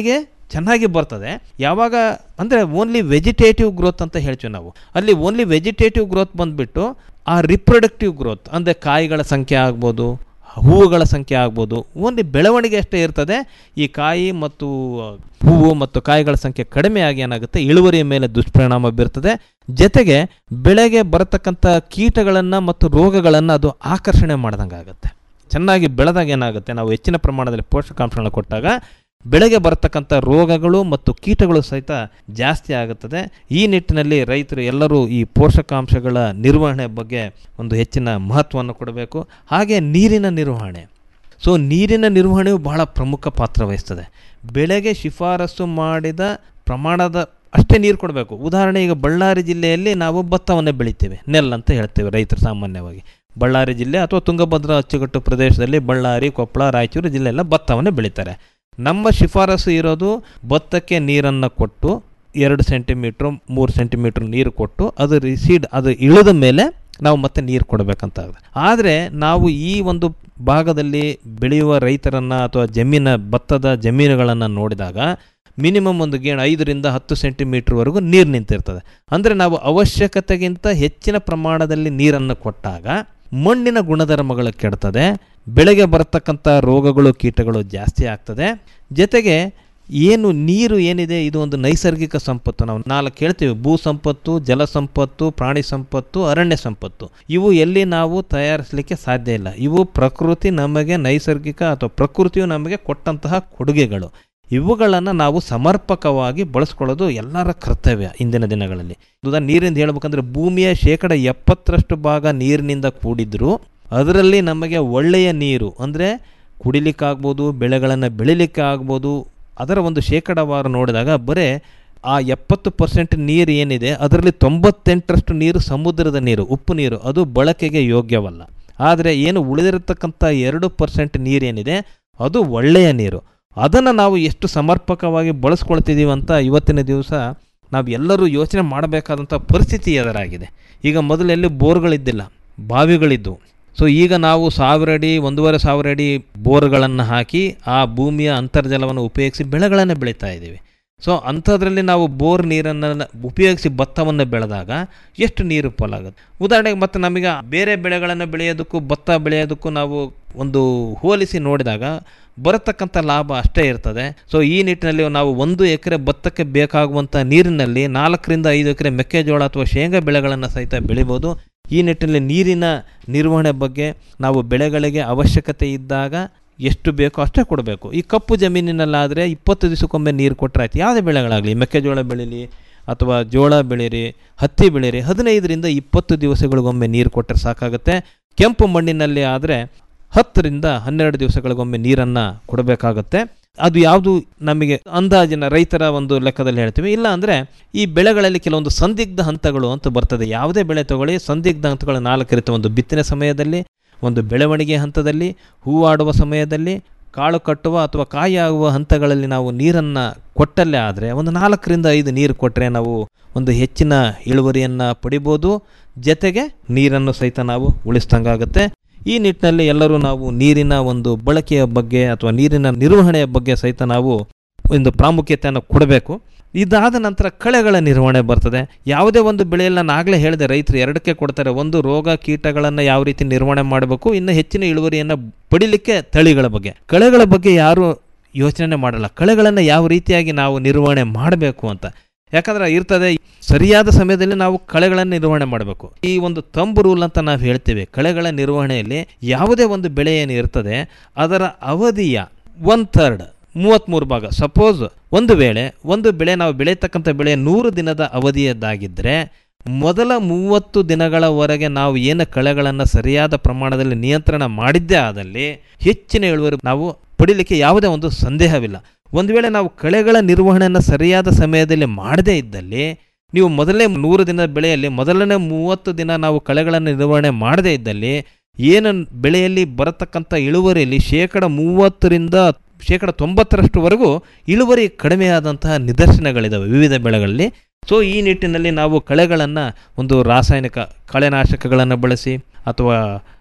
ಚೆನ್ನಾಗಿ ಬರ್ತದೆ ಯಾವಾಗ ಅಂದರೆ ಓನ್ಲಿ ವೆಜಿಟೇಟಿವ್ ಗ್ರೋತ್ ಅಂತ ಹೇಳ್ತೀವಿ ನಾವು ಅಲ್ಲಿ ಓನ್ಲಿ ವೆಜಿಟೇಟಿವ್ ಗ್ರೋತ್ ಬಂದುಬಿಟ್ಟು ಆ ರಿಪ್ರೊಡಕ್ಟಿವ್ ಗ್ರೋತ್ ಅಂದರೆ ಕಾಯಿಗಳ ಸಂಖ್ಯೆ ಆಗ್ಬೋದು ಹೂವುಗಳ ಸಂಖ್ಯೆ ಆಗ್ಬೋದು ಓನ್ಲಿ ಬೆಳವಣಿಗೆ ಅಷ್ಟೇ ಇರ್ತದೆ ಈ ಕಾಯಿ ಮತ್ತು ಹೂವು ಮತ್ತು ಕಾಯಿಗಳ ಸಂಖ್ಯೆ ಕಡಿಮೆ ಆಗಿ ಏನಾಗುತ್ತೆ ಇಳುವರಿಯ ಮೇಲೆ ದುಷ್ಪರಿಣಾಮ ಬೀರ್ತದೆ ಜೊತೆಗೆ ಬೆಳೆಗೆ ಬರತಕ್ಕಂಥ ಕೀಟಗಳನ್ನು ಮತ್ತು ರೋಗಗಳನ್ನು ಅದು ಆಕರ್ಷಣೆ ಮಾಡ್ದಂಗೆ ಆಗುತ್ತೆ ಚೆನ್ನಾಗಿ ಬೆಳೆದಾಗ ಏನಾಗುತ್ತೆ ನಾವು ಹೆಚ್ಚಿನ ಪ್ರಮಾಣದಲ್ಲಿ ಪೋಷಕಾಂಶಗಳನ್ನ ಕೊಟ್ಟಾಗ ಬೆಳೆಗೆ ಬರತಕ್ಕಂಥ ರೋಗಗಳು ಮತ್ತು ಕೀಟಗಳು ಸಹಿತ ಜಾಸ್ತಿ ಆಗುತ್ತದೆ ಈ ನಿಟ್ಟಿನಲ್ಲಿ ರೈತರು ಎಲ್ಲರೂ ಈ ಪೋಷಕಾಂಶಗಳ ನಿರ್ವಹಣೆ ಬಗ್ಗೆ ಒಂದು ಹೆಚ್ಚಿನ ಮಹತ್ವವನ್ನು ಕೊಡಬೇಕು ಹಾಗೆ ನೀರಿನ ನಿರ್ವಹಣೆ ಸೊ ನೀರಿನ ನಿರ್ವಹಣೆಯು ಬಹಳ ಪ್ರಮುಖ ಪಾತ್ರ ವಹಿಸ್ತದೆ ಬೆಳೆಗೆ ಶಿಫಾರಸು ಮಾಡಿದ ಪ್ರಮಾಣದ ಅಷ್ಟೇ ನೀರು ಕೊಡಬೇಕು ಉದಾಹರಣೆ ಈಗ ಬಳ್ಳಾರಿ ಜಿಲ್ಲೆಯಲ್ಲಿ ನಾವು ಭತ್ತವನ್ನೇ ಬೆಳಿತೇವೆ ನೆಲ್ ಅಂತ ಹೇಳ್ತೇವೆ ರೈತರು ಸಾಮಾನ್ಯವಾಗಿ ಬಳ್ಳಾರಿ ಜಿಲ್ಲೆ ಅಥವಾ ತುಂಗಭದ್ರಾ ಅಚ್ಚುಕಟ್ಟು ಪ್ರದೇಶದಲ್ಲಿ ಬಳ್ಳಾರಿ ಕೊಪ್ಪಳ ರಾಯಚೂರು ಜಿಲ್ಲೆ ಎಲ್ಲ ಭತ್ತವನ್ನೇ ಬೆಳೀತಾರೆ ನಮ್ಮ ಶಿಫಾರಸು ಇರೋದು ಭತ್ತಕ್ಕೆ ನೀರನ್ನು ಕೊಟ್ಟು ಎರಡು ಸೆಂಟಿಮೀಟ್ರು ಮೂರು ಸೆಂಟಿಮೀಟ್ರ್ ನೀರು ಕೊಟ್ಟು ಅದು ರಿಸೀಡ್ ಅದು ಇಳಿದ ಮೇಲೆ ನಾವು ಮತ್ತೆ ನೀರು ಕೊಡಬೇಕಂತ ಆದರೆ ನಾವು ಈ ಒಂದು ಭಾಗದಲ್ಲಿ ಬೆಳೆಯುವ ರೈತರನ್ನು ಅಥವಾ ಜಮೀನ ಭತ್ತದ ಜಮೀನುಗಳನ್ನು ನೋಡಿದಾಗ ಮಿನಿಮಮ್ ಒಂದು ಗೇಣು ಐದರಿಂದ ಹತ್ತು ಸೆಂಟಿಮೀಟ್ರ್ವರೆಗೂ ನೀರು ನಿಂತಿರ್ತದೆ ಅಂದರೆ ನಾವು ಅವಶ್ಯಕತೆಗಿಂತ ಹೆಚ್ಚಿನ ಪ್ರಮಾಣದಲ್ಲಿ ನೀರನ್ನು ಕೊಟ್ಟಾಗ ಮಣ್ಣಿನ ಗುಣಧರ್ಮಗಳು ಕೆಡ್ತದೆ ಬೆಳೆಗೆ ಬರತಕ್ಕಂಥ ರೋಗಗಳು ಕೀಟಗಳು ಜಾಸ್ತಿ ಆಗ್ತದೆ ಜೊತೆಗೆ ಏನು ನೀರು ಏನಿದೆ ಇದು ಒಂದು ನೈಸರ್ಗಿಕ ಸಂಪತ್ತು ನಾವು ನಾಲ್ಕು ಹೇಳ್ತೀವಿ ಭೂ ಸಂಪತ್ತು ಜಲ ಸಂಪತ್ತು ಪ್ರಾಣಿ ಸಂಪತ್ತು ಅರಣ್ಯ ಸಂಪತ್ತು ಇವು ಎಲ್ಲಿ ನಾವು ತಯಾರಿಸಲಿಕ್ಕೆ ಸಾಧ್ಯ ಇಲ್ಲ ಇವು ಪ್ರಕೃತಿ ನಮಗೆ ನೈಸರ್ಗಿಕ ಅಥವಾ ಪ್ರಕೃತಿಯು ನಮಗೆ ಕೊಟ್ಟಂತಹ ಕೊಡುಗೆಗಳು ಇವುಗಳನ್ನು ನಾವು ಸಮರ್ಪಕವಾಗಿ ಬಳಸ್ಕೊಳ್ಳೋದು ಎಲ್ಲರ ಕರ್ತವ್ಯ ಇಂದಿನ ದಿನಗಳಲ್ಲಿ ಉದಾ ನೀರಿಂದ ಹೇಳ್ಬೇಕಂದ್ರೆ ಭೂಮಿಯ ಶೇಕಡ ಎಪ್ಪತ್ತರಷ್ಟು ಭಾಗ ನೀರಿನಿಂದ ಕೂಡಿದ್ರು ಅದರಲ್ಲಿ ನಮಗೆ ಒಳ್ಳೆಯ ನೀರು ಅಂದರೆ ಕುಡಿಲಿಕ್ಕಾಗ್ಬೋದು ಬೆಳೆಗಳನ್ನು ಬೆಳಿಲಿಕ್ಕೆ ಆಗ್ಬೋದು ಅದರ ಒಂದು ಶೇಕಡವಾರು ನೋಡಿದಾಗ ಬರೇ ಆ ಎಪ್ಪತ್ತು ಪರ್ಸೆಂಟ್ ನೀರು ಏನಿದೆ ಅದರಲ್ಲಿ ತೊಂಬತ್ತೆಂಟರಷ್ಟು ನೀರು ಸಮುದ್ರದ ನೀರು ಉಪ್ಪು ನೀರು ಅದು ಬಳಕೆಗೆ ಯೋಗ್ಯವಲ್ಲ ಆದರೆ ಏನು ಉಳಿದಿರತಕ್ಕಂಥ ಎರಡು ಪರ್ಸೆಂಟ್ ನೀರೇನಿದೆ ಅದು ಒಳ್ಳೆಯ ನೀರು ಅದನ್ನು ನಾವು ಎಷ್ಟು ಸಮರ್ಪಕವಾಗಿ ಬಳಸ್ಕೊಳ್ತಿದ್ದೀವಿ ಅಂತ ಇವತ್ತಿನ ದಿವಸ ನಾವು ಎಲ್ಲರೂ ಯೋಚನೆ ಮಾಡಬೇಕಾದಂಥ ಪರಿಸ್ಥಿತಿ ಎದುರಾಗಿದೆ ಈಗ ಮೊದಲೆಲ್ಲಿ ಬೋರ್ಗಳಿದ್ದಿಲ್ಲ ಬಾವಿಗಳಿದ್ದವು ಸೊ ಈಗ ನಾವು ಸಾವಿರ ಅಡಿ ಒಂದೂವರೆ ಸಾವಿರ ಅಡಿ ಬೋರ್ಗಳನ್ನು ಹಾಕಿ ಆ ಭೂಮಿಯ ಅಂತರ್ಜಲವನ್ನು ಉಪಯೋಗಿಸಿ ಬೆಳೆಗಳನ್ನು ಬೆಳೀತಾ ಇದ್ದೀವಿ ಸೊ ಅಂಥದ್ರಲ್ಲಿ ನಾವು ಬೋರ್ ನೀರನ್ನು ಉಪಯೋಗಿಸಿ ಭತ್ತವನ್ನು ಬೆಳೆದಾಗ ಎಷ್ಟು ನೀರು ಪೋಲಾಗುತ್ತೆ ಉದಾಹರಣೆಗೆ ಮತ್ತು ನಮಗೆ ಬೇರೆ ಬೆಳೆಗಳನ್ನು ಬೆಳೆಯೋದಕ್ಕೂ ಭತ್ತ ಬೆಳೆಯೋದಕ್ಕೂ ನಾವು ಒಂದು ಹೋಲಿಸಿ ನೋಡಿದಾಗ ಬರತಕ್ಕಂಥ ಲಾಭ ಅಷ್ಟೇ ಇರ್ತದೆ ಸೊ ಈ ನಿಟ್ಟಿನಲ್ಲಿ ನಾವು ಒಂದು ಎಕರೆ ಭತ್ತಕ್ಕೆ ಬೇಕಾಗುವಂಥ ನೀರಿನಲ್ಲಿ ನಾಲ್ಕರಿಂದ ಐದು ಎಕರೆ ಮೆಕ್ಕೆಜೋಳ ಅಥವಾ ಶೇಂಗಾ ಬೆಳೆಗಳನ್ನು ಸಹಿತ ಬೆಳಿಬೋದು ಈ ನಿಟ್ಟಿನಲ್ಲಿ ನೀರಿನ ನಿರ್ವಹಣೆ ಬಗ್ಗೆ ನಾವು ಬೆಳೆಗಳಿಗೆ ಅವಶ್ಯಕತೆ ಇದ್ದಾಗ ಎಷ್ಟು ಬೇಕೋ ಅಷ್ಟೇ ಕೊಡಬೇಕು ಈ ಕಪ್ಪು ಜಮೀನಿನಲ್ಲಾದರೆ ಇಪ್ಪತ್ತು ದಿವಸಕ್ಕೊಮ್ಮೆ ನೀರು ಕೊಟ್ಟರೆ ಆಯ್ತು ಯಾವುದೇ ಬೆಳೆಗಳಾಗಲಿ ಮೆಕ್ಕೆಜೋಳ ಬೆಳೀಲಿ ಅಥವಾ ಜೋಳ ಬೆಳೀರಿ ಹತ್ತಿ ಬೆಳೀರಿ ಹದಿನೈದರಿಂದ ಇಪ್ಪತ್ತು ದಿವಸಗಳಿಗೊಮ್ಮೆ ನೀರು ಕೊಟ್ಟರೆ ಸಾಕಾಗುತ್ತೆ ಕೆಂಪು ಮಣ್ಣಿನಲ್ಲಿ ಆದರೆ ಹತ್ತರಿಂದ ಹನ್ನೆರಡು ದಿವಸಗಳಿಗೊಮ್ಮೆ ನೀರನ್ನು ಕೊಡಬೇಕಾಗತ್ತೆ ಅದು ಯಾವುದು ನಮಗೆ ಅಂದಾಜಿನ ರೈತರ ಒಂದು ಲೆಕ್ಕದಲ್ಲಿ ಹೇಳ್ತೀವಿ ಇಲ್ಲ ಅಂದರೆ ಈ ಬೆಳೆಗಳಲ್ಲಿ ಕೆಲವೊಂದು ಸಂದಿಗ್ಧ ಹಂತಗಳು ಅಂತ ಬರ್ತದೆ ಯಾವುದೇ ಬೆಳೆ ತಗೊಳ್ಳಿ ಸಂದಿಗ್ಧ ಹಂತಗಳು ನಾಲ್ಕು ಇರುತ್ತೆ ಒಂದು ಬಿತ್ತನೆ ಸಮಯದಲ್ಲಿ ಒಂದು ಬೆಳವಣಿಗೆ ಹಂತದಲ್ಲಿ ಹೂವಾಡುವ ಸಮಯದಲ್ಲಿ ಕಾಳು ಕಟ್ಟುವ ಅಥವಾ ಕಾಯಿ ಆಗುವ ಹಂತಗಳಲ್ಲಿ ನಾವು ನೀರನ್ನು ಕೊಟ್ಟಲ್ಲೇ ಆದರೆ ಒಂದು ನಾಲ್ಕರಿಂದ ಐದು ನೀರು ಕೊಟ್ಟರೆ ನಾವು ಒಂದು ಹೆಚ್ಚಿನ ಇಳುವರಿಯನ್ನು ಪಡಿಬೋದು ಜೊತೆಗೆ ನೀರನ್ನು ಸಹಿತ ನಾವು ಉಳಿಸ್ದಂಗಾಗುತ್ತೆ ಈ ನಿಟ್ಟಿನಲ್ಲಿ ಎಲ್ಲರೂ ನಾವು ನೀರಿನ ಒಂದು ಬಳಕೆಯ ಬಗ್ಗೆ ಅಥವಾ ನೀರಿನ ನಿರ್ವಹಣೆಯ ಬಗ್ಗೆ ಸಹಿತ ನಾವು ಒಂದು ಪ್ರಾಮುಖ್ಯತೆಯನ್ನು ಕೊಡಬೇಕು ಇದಾದ ನಂತರ ಕಳೆಗಳ ನಿರ್ವಹಣೆ ಬರ್ತದೆ ಯಾವುದೇ ಒಂದು ಬೆಳೆಯಲ್ಲಿ ನಾನು ಆಗಲೇ ಹೇಳಿದೆ ರೈತರು ಎರಡಕ್ಕೆ ಕೊಡ್ತಾರೆ ಒಂದು ರೋಗ ಕೀಟಗಳನ್ನು ಯಾವ ರೀತಿ ನಿರ್ವಹಣೆ ಮಾಡಬೇಕು ಇನ್ನು ಹೆಚ್ಚಿನ ಇಳುವರಿಯನ್ನು ಪಡಿಲಿಕ್ಕೆ ತಳಿಗಳ ಬಗ್ಗೆ ಕಳೆಗಳ ಬಗ್ಗೆ ಯಾರು ಯೋಚನೆ ಮಾಡಲ್ಲ ಕಳೆಗಳನ್ನು ಯಾವ ರೀತಿಯಾಗಿ ನಾವು ನಿರ್ವಹಣೆ ಮಾಡಬೇಕು ಅಂತ ಯಾಕಂದ್ರೆ ಇರ್ತದೆ ಸರಿಯಾದ ಸಮಯದಲ್ಲಿ ನಾವು ಕಳೆಗಳನ್ನು ನಿರ್ವಹಣೆ ಮಾಡಬೇಕು ಈ ಒಂದು ತಂಬು ರೂಲ್ ಅಂತ ನಾವು ಹೇಳ್ತೇವೆ ಕಳೆಗಳ ನಿರ್ವಹಣೆಯಲ್ಲಿ ಯಾವುದೇ ಒಂದು ಬೆಳೆ ಏನು ಇರ್ತದೆ ಅದರ ಅವಧಿಯ ಒನ್ ಥರ್ಡ್ ಮೂವತ್ತ್ಮೂರು ಭಾಗ ಸಪೋಸ್ ಒಂದು ವೇಳೆ ಒಂದು ಬೆಳೆ ನಾವು ಬೆಳೆಯತಕ್ಕಂಥ ಬೆಳೆ ನೂರು ದಿನದ ಅವಧಿಯದ್ದಾಗಿದ್ದರೆ ಮೊದಲ ಮೂವತ್ತು ದಿನಗಳವರೆಗೆ ನಾವು ಏನು ಕಳೆಗಳನ್ನು ಸರಿಯಾದ ಪ್ರಮಾಣದಲ್ಲಿ ನಿಯಂತ್ರಣ ಮಾಡಿದ್ದೇ ಆದಲ್ಲಿ ಹೆಚ್ಚಿನ ಇಳುವರಿ ನಾವು ಪಡಿಲಿಕ್ಕೆ ಯಾವುದೇ ಒಂದು ಸಂದೇಹವಿಲ್ಲ ಒಂದು ವೇಳೆ ನಾವು ಕಳೆಗಳ ನಿರ್ವಹಣೆಯನ್ನು ಸರಿಯಾದ ಸಮಯದಲ್ಲಿ ಮಾಡದೇ ಇದ್ದಲ್ಲಿ ನೀವು ಮೊದಲನೇ ನೂರು ದಿನದ ಬೆಳೆಯಲ್ಲಿ ಮೊದಲನೇ ಮೂವತ್ತು ದಿನ ನಾವು ಕಳೆಗಳನ್ನು ನಿರ್ವಹಣೆ ಮಾಡದೇ ಇದ್ದಲ್ಲಿ ಏನು ಬೆಳೆಯಲ್ಲಿ ಬರತಕ್ಕಂಥ ಇಳುವರಿಯಲ್ಲಿ ಶೇಕಡ ಮೂವತ್ತರಿಂದ ಶೇಕಡ ತೊಂಬತ್ತರಷ್ಟುವರೆಗೂ ಇಳುವರಿ ಕಡಿಮೆಯಾದಂತಹ ನಿದರ್ಶನಗಳಿದ್ದಾವೆ ವಿವಿಧ ಬೆಳೆಗಳಲ್ಲಿ ಸೊ ಈ ನಿಟ್ಟಿನಲ್ಲಿ ನಾವು ಕಳೆಗಳನ್ನು ಒಂದು ರಾಸಾಯನಿಕ ಕಳೆನಾಶಕಗಳನ್ನು ಬಳಸಿ ಅಥವಾ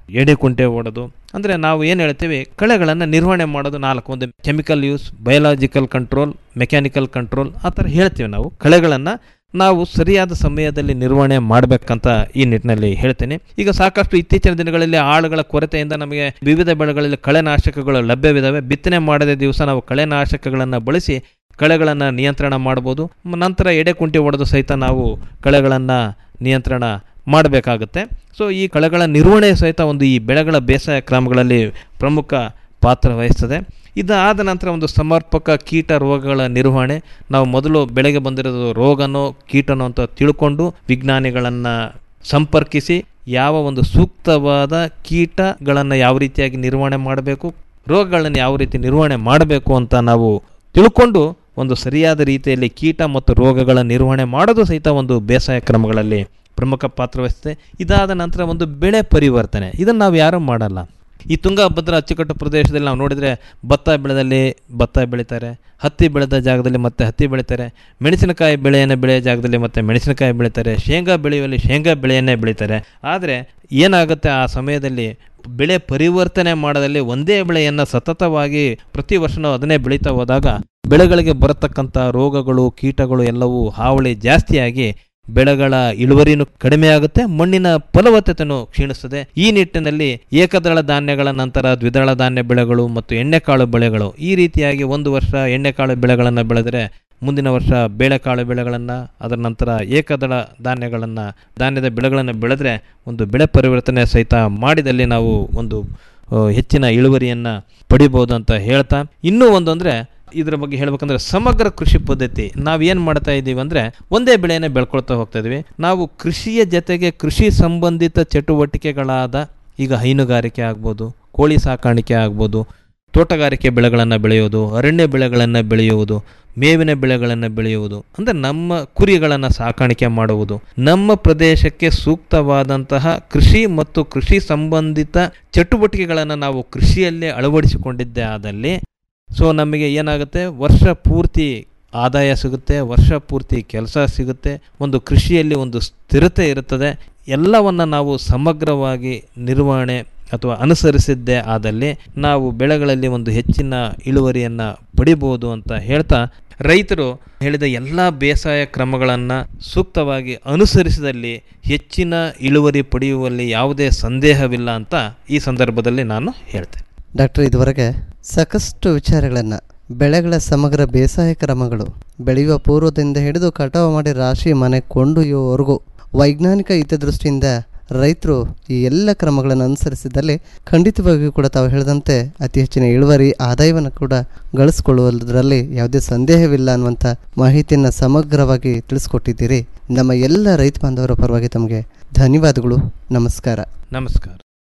ಎಡೆ ಕುಂಟೆ ಓಡೋದು ಅಂದರೆ ನಾವು ಏನು ಹೇಳ್ತೀವಿ ಕಳೆಗಳನ್ನು ನಿರ್ವಹಣೆ ಮಾಡೋದು ನಾಲ್ಕು ಒಂದು chemical use biological control mechanical control ಆ ಥರ ಹೇಳ್ತೀವಿ ನಾವು ಕಳೆಗಳನ್ನು ನಾವು ಸರಿಯಾದ ಸಮಯದಲ್ಲಿ ನಿರ್ವಹಣೆ ಮಾಡಬೇಕಂತ ಈ ನಿಟ್ಟಿನಲ್ಲಿ ಹೇಳ್ತೇನೆ ಈಗ ಸಾಕಷ್ಟು ಇತ್ತೀಚಿನ ದಿನಗಳಲ್ಲಿ ಆಳುಗಳ ಕೊರತೆಯಿಂದ ನಮಗೆ ವಿವಿಧ ಬೆಳೆಗಳಲ್ಲಿ ಕಳೆನಾಶಕಗಳು ಲಭ್ಯವಿದ್ದಾವೆ ಬಿತ್ತನೆ ಮಾಡದ ದಿವಸ ನಾವು ಕಳೆನಾಶಕಗಳನ್ನು ಬಳಸಿ ಕಳೆಗಳನ್ನು ನಿಯಂತ್ರಣ ಮಾಡ್ಬೋದು ಮ- ನಂತರ ಎಡೆ ಕುಂಟೆ ಹೊಡೆದು ಸಹಿತ ನಾವು ಕಳೆಗಳನ್ನು ನಿಯಂತ್ರಣ ಮಾಡಬೇಕಾಗುತ್ತೆ ಸೊ ಈ ಕಳೆಗಳ ನಿರ್ವಹಣೆ ಸಹಿತ ಒಂದು ಈ ಬೆಳೆಗಳ ಬೇಸಾಯ ಕ್ರಮಗಳಲ್ಲಿ ಪ್ರಮುಖ ಪಾತ್ರ ವಹಿಸ್ತದೆ ಇದಾದ ನಂತರ ಒಂದು ಸಮರ್ಪಕ ಕೀಟ ರೋಗಗಳ ನಿರ್ವಹಣೆ ನಾವು ಮೊದಲು ಬೆಳೆಗೆ ಬಂದಿರೋದು ರೋಗನೋ ಕೀಟನೋ ಅಂತ ತಿಳ್ಕೊಂಡು ವಿಜ್ಞಾನಿಗಳನ್ನು ಸಂಪರ್ಕಿಸಿ ಯಾವ ಒಂದು ಸೂಕ್ತವಾದ ಕೀಟಗಳನ್ನು ಯಾವ ರೀತಿಯಾಗಿ ನಿರ್ವಹಣೆ ಮಾಡಬೇಕು ರೋಗಗಳನ್ನು ಯಾವ ರೀತಿ ನಿರ್ವಹಣೆ ಮಾಡಬೇಕು ಅಂತ ನಾವು ತಿಳ್ಕೊಂಡು ಒಂದು ಸರಿಯಾದ ರೀತಿಯಲ್ಲಿ ಕೀಟ ಮತ್ತು ರೋಗಗಳ ನಿರ್ವಹಣೆ ಮಾಡೋದು ಸಹಿತ ಒಂದು ಬೇಸಾಯ ಕ್ರಮಗಳಲ್ಲಿ ಪ್ರಮುಖ ಪಾತ್ರ ವಹಿಸ್ತದೆ ಇದಾದ ನಂತರ ಒಂದು ಬೆಳೆ ಪರಿವರ್ತನೆ ಇದನ್ನು ನಾವು ಯಾರೂ ಮಾಡಲ್ಲ ಈ ತುಂಗಭದ್ರಾ ಅಚ್ಚುಕಟ್ಟು ಪ್ರದೇಶದಲ್ಲಿ ನಾವು ನೋಡಿದರೆ ಭತ್ತ ಬೆಳೆದಲ್ಲಿ ಭತ್ತ ಬೆಳೀತಾರೆ ಹತ್ತಿ ಬೆಳೆದ ಜಾಗದಲ್ಲಿ ಮತ್ತೆ ಹತ್ತಿ ಬೆಳೀತಾರೆ ಮೆಣಸಿನಕಾಯಿ ಬೆಳೆಯನ್ನು ಬೆಳೆಯೋ ಜಾಗದಲ್ಲಿ ಮತ್ತೆ ಮೆಣಸಿನಕಾಯಿ ಬೆಳೀತಾರೆ ಶೇಂಗಾ ಬೆಳೆಯುವಲ್ಲಿ ಶೇಂಗಾ ಬೆಳೆಯನ್ನೇ ಬೆಳೀತಾರೆ ಆದರೆ ಏನಾಗುತ್ತೆ ಆ ಸಮಯದಲ್ಲಿ ಬೆಳೆ ಪರಿವರ್ತನೆ ಮಾಡೋದಲ್ಲಿ ಒಂದೇ ಬೆಳೆಯನ್ನು ಸತತವಾಗಿ ಪ್ರತಿ ವರ್ಷ ನಾವು ಅದನ್ನೇ ಬೆಳೀತಾ ಹೋದಾಗ ಬೆಳೆಗಳಿಗೆ ಬರತಕ್ಕಂಥ ರೋಗಗಳು ಕೀಟಗಳು ಎಲ್ಲವೂ ಹಾವಳಿ ಜಾಸ್ತಿಯಾಗಿ ಬೆಳೆಗಳ ಇಳುವರಿನೂ ಕಡಿಮೆ ಆಗುತ್ತೆ ಮಣ್ಣಿನ ಫಲವತ್ತತೆನೂ ಕ್ಷೀಣಿಸ್ತದೆ ಈ ನಿಟ್ಟಿನಲ್ಲಿ ಏಕದಳ ಧಾನ್ಯಗಳ ನಂತರ ದ್ವಿದಳ ಧಾನ್ಯ ಬೆಳೆಗಳು ಮತ್ತು ಎಣ್ಣೆಕಾಳು ಬೆಳೆಗಳು ಈ ರೀತಿಯಾಗಿ ಒಂದು ವರ್ಷ ಎಣ್ಣೆಕಾಳು ಬೆಳೆಗಳನ್ನು ಬೆಳೆದರೆ ಮುಂದಿನ ವರ್ಷ ಬೇಳೆಕಾಳು ಬೆಳೆಗಳನ್ನು ಅದರ ನಂತರ ಏಕದಳ ಧಾನ್ಯಗಳನ್ನು ಧಾನ್ಯದ ಬೆಳೆಗಳನ್ನು ಬೆಳೆದರೆ ಒಂದು ಬೆಳೆ ಪರಿವರ್ತನೆ ಸಹಿತ ಮಾಡಿದಲ್ಲಿ ನಾವು ಒಂದು ಆ, ಹೆಚ್ಚಿನ ಇಳುವರಿಯನ್ನು ಪಡಿಬೋದು ಅಂತ ಹೇಳ್ತಾ ಇನ್ನೂ ಒಂದು ಅಂದರೆ ಇದರ ಬಗ್ಗೆ ಹೇಳ್ಬೇಕಂದ್ರೆ ಸಮಗ್ರ ಕೃಷಿ ಪದ್ಧತಿ ನಾವು ಏನು ಮಾಡ್ತಾ ಇದ್ದೀವಿ ಅಂದರೆ ಒಂದೇ ಬೆಳೆಯನ್ನೇ ಬೆಳ್ಕೊಳ್ತಾ ಹೋಗ್ತಾ ಇದ್ದೀವಿ ನಾವು ಕೃಷಿಯ ಜೊತೆಗೆ ಕೃಷಿ ಸಂಬಂಧಿತ ಚಟುವಟಿಕೆಗಳಾದ ಈಗ ಹೈನುಗಾರಿಕೆ ಆಗ್ಬೋದು ಕೋಳಿ ಸಾಕಾಣಿಕೆ ಆಗ್ಬೋದು ತೋಟಗಾರಿಕೆ ಬೆಳೆಗಳನ್ನು ಬೆಳೆಯೋದು ಅರಣ್ಯ ಬೆಳೆಗಳನ್ನು ಬೆಳೆಯುವುದು ಮೇವಿನ ಬೆಳೆಗಳನ್ನು ಬೆಳೆಯುವುದು ಅಂದರೆ ನಮ್ಮ ಕುರಿಗಳನ್ನು ಸಾಕಾಣಿಕೆ ಮಾಡುವುದು ನಮ್ಮ ಪ್ರದೇಶಕ್ಕೆ ಸೂಕ್ತವಾದಂತಹ ಕೃಷಿ ಮತ್ತು ಕೃಷಿ ಸಂಬಂಧಿತ ಚಟುವಟಿಕೆಗಳನ್ನು ನಾವು ಕೃಷಿಯಲ್ಲೇ ಅಳವಡಿಸಿಕೊಂಡಿದ್ದೇ ಆದಲ್ಲಿ ಸೊ ನಮಗೆ ಏನಾಗುತ್ತೆ ವರ್ಷ ಪೂರ್ತಿ ಆದಾಯ ಸಿಗುತ್ತೆ ವರ್ಷ ಪೂರ್ತಿ ಕೆಲಸ ಸಿಗುತ್ತೆ ಒಂದು ಕೃಷಿಯಲ್ಲಿ ಒಂದು ಸ್ಥಿರತೆ ಇರುತ್ತದೆ ಎಲ್ಲವನ್ನು ನಾವು ಸಮಗ್ರವಾಗಿ ನಿರ್ವಹಣೆ ಅಥವಾ ಅನುಸರಿಸಿದ್ದೇ ಆದಲ್ಲಿ ನಾವು ಬೆಳೆಗಳಲ್ಲಿ ಒಂದು ಹೆಚ್ಚಿನ ಇಳುವರಿಯನ್ನು ಪಡಿಬೋದು ಅಂತ ಹೇಳ್ತಾ ರೈತರು ಹೇಳಿದ ಎಲ್ಲ ಬೇಸಾಯ ಕ್ರಮಗಳನ್ನು ಸೂಕ್ತವಾಗಿ ಅನುಸರಿಸಿದಲ್ಲಿ ಹೆಚ್ಚಿನ ಇಳುವರಿ ಪಡೆಯುವಲ್ಲಿ ಯಾವುದೇ ಸಂದೇಹವಿಲ್ಲ ಅಂತ ಈ ಸಂದರ್ಭದಲ್ಲಿ ನಾನು ಹೇಳ್ತೇನೆ ಡಾಕ್ಟರ್ ಇದುವರೆಗೆ ಸಾಕಷ್ಟು ವಿಚಾರಗಳನ್ನು ಬೆಳೆಗಳ ಸಮಗ್ರ ಬೇಸಾಯ ಕ್ರಮಗಳು ಬೆಳೆಯುವ ಪೂರ್ವದಿಂದ ಹಿಡಿದು ಕಟಾವು ಮಾಡಿ ರಾಶಿ ಮನೆ ಕೊಂಡೊಯ್ಯುವವರೆಗೂ ವೈಜ್ಞಾನಿಕ ಹಿತದೃಷ್ಟಿಯಿಂದ ರೈತರು ಈ ಎಲ್ಲ ಕ್ರಮಗಳನ್ನು ಅನುಸರಿಸಿದಲ್ಲಿ ಖಂಡಿತವಾಗಿಯೂ ಕೂಡ ತಾವು ಹೇಳಿದಂತೆ ಅತಿ ಹೆಚ್ಚಿನ ಇಳುವರಿ ಆದಾಯವನ್ನು ಕೂಡ ಗಳಿಸ್ಕೊಳ್ಳುವುದರಲ್ಲಿ ಯಾವುದೇ ಸಂದೇಹವಿಲ್ಲ ಅನ್ನುವಂಥ ಮಾಹಿತಿಯನ್ನು ಸಮಗ್ರವಾಗಿ ತಿಳಿಸ್ಕೊಟ್ಟಿದ್ದೀರಿ ನಮ್ಮ ಎಲ್ಲ ರೈತ ಬಾಂಧವರ ಪರವಾಗಿ ತಮಗೆ ಧನ್ಯವಾದಗಳು ನಮಸ್ಕಾರ ನಮಸ್ಕಾರ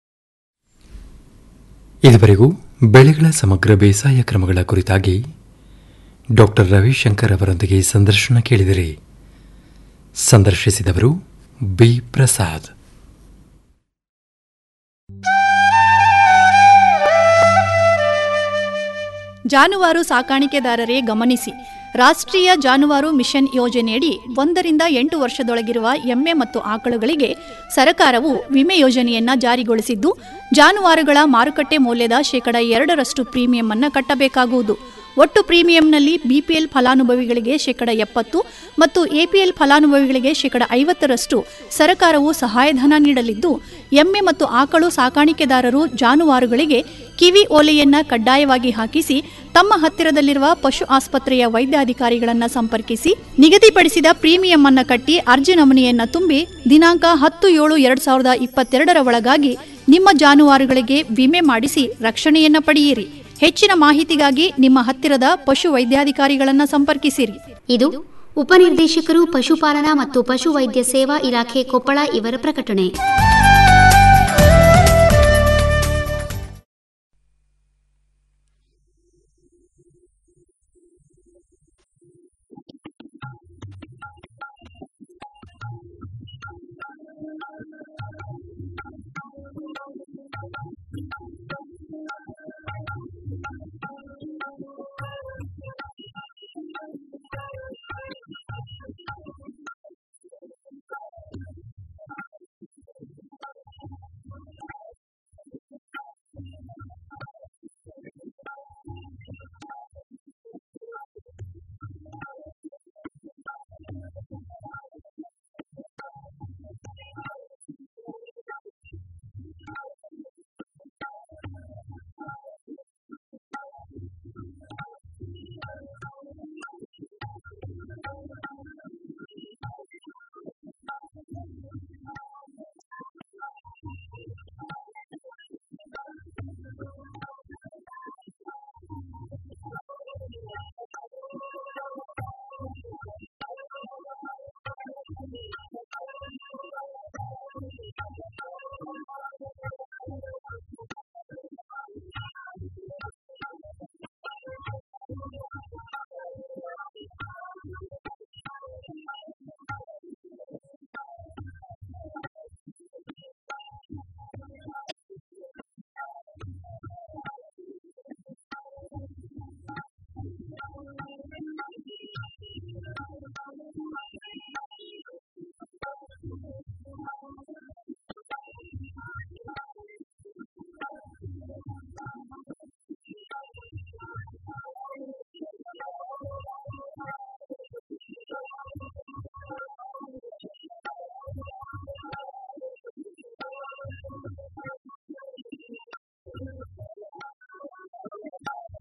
ಇದುವರೆಗೂ ಬೆಳೆಗಳ ಸಮಗ್ರ ಬೇಸಾಯ ಕ್ರಮಗಳ ಕುರಿತಾಗಿ ಡಾಕ್ಟರ್ ರವಿಶಂಕರ್ ಅವರೊಂದಿಗೆ ಸಂದರ್ಶನ ಕೇಳಿದಿರಿ ಸಂದರ್ಶಿಸಿದವರು ಬಿ ಪ್ರಸಾದ್ ಜಾನುವಾರು ಸಾಕಾಣಿಕೆದಾರರೇ ಗಮನಿಸಿ ರಾಷ್ಟ್ರೀಯ ಜಾನುವಾರು ಮಿಷನ್ ಯೋಜನೆಯಡಿ ಒಂದರಿಂದ ಎಂಟು ವರ್ಷದೊಳಗಿರುವ ಎಮ್ಮೆ ಮತ್ತು ಆಕಳುಗಳಿಗೆ ಸರ್ಕಾರವು ವಿಮೆ ಯೋಜನೆಯನ್ನ ಜಾರಿಗೊಳಿಸಿದ್ದು ಜಾನುವಾರುಗಳ ಮಾರುಕಟ್ಟೆ ಮೌಲ್ಯದ ಶೇಕಡ ಎರಡರಷ್ಟು ಪ್ರೀಮಿಯಂ ಅನ್ನು ಕಟ್ಟಬೇಕಾಗುವುದು ಒಟ್ಟು ಪ್ರೀಮಿಯಂನಲ್ಲಿ ಬಿಪಿಎಲ್ ಫಲಾನುಭವಿಗಳಿಗೆ ಶೇಕಡ ಎಪ್ಪತ್ತು ಮತ್ತು ಎಪಿಎಲ್ ಫಲಾನುಭವಿಗಳಿಗೆ ಶೇಕಡ ಐವತ್ತರಷ್ಟು ಸರ್ಕಾರವು ಸಹಾಯಧನ ನೀಡಲಿದ್ದು ಎಮ್ಮೆ ಮತ್ತು ಆಕಳು ಸಾಕಾಣಿಕೆದಾರರು ಜಾನುವಾರುಗಳಿಗೆ ಕಿವಿ ಓಲೆಯನ್ನ ಕಡ್ಡಾಯವಾಗಿ ಹಾಕಿಸಿ ತಮ್ಮ ಹತ್ತಿರದಲ್ಲಿರುವ ಪಶು ಆಸ್ಪತ್ರೆಯ ವೈದ್ಯಾಧಿಕಾರಿಗಳನ್ನ ಸಂಪರ್ಕಿಸಿ ನಿಗದಿಪಡಿಸಿದ ಪ್ರೀಮಿಯಂ ಅನ್ನ ಕಟ್ಟಿ ಅರ್ಜಿ ನಮೂನೆಯನ್ನ ತುಂಬಿ ದಿನಾಂಕ ಹತ್ತು ಏಳು ಎರಡ್ ಸಾವಿರದ ಇಪ್ಪತ್ತೆರಡರ ಒಳಗಾಗಿ ನಿಮ್ಮ ಜಾನುವಾರುಗಳಿಗೆ ವಿಮೆ ಮಾಡಿಸಿ ರಕ್ಷಣೆಯನ್ನ ಪಡೆಯಿರಿ ಹೆಚ್ಚಿನ ಮಾಹಿತಿಗಾಗಿ ನಿಮ್ಮ ಹತ್ತಿರದ ಪಶು ವೈದ್ಯಾಧಿಕಾರಿಗಳನ್ನ ಸಂಪರ್ಕಿಸಿರಿ ಇದು ಉಪನಿರ್ದೇಶಕರು ಪಶುಪಾಲನಾ ಮತ್ತು ಪಶುವೈದ್ಯ ಸೇವಾ ಇಲಾಖೆ ಕೊಪ್ಪಳ ಇವರ ಪ್ರಕಟಣೆ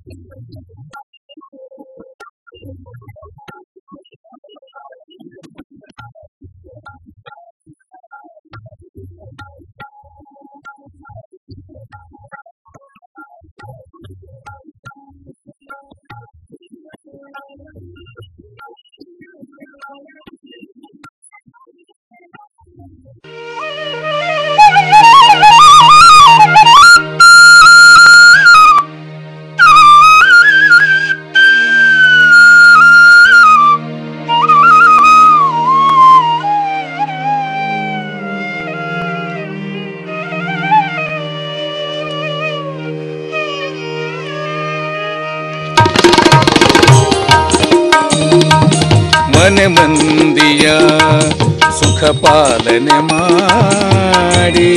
ಮನೆ ಮಂದಿಯ ಸುಖ ಪಾಲನೆ ಮಾಡಿ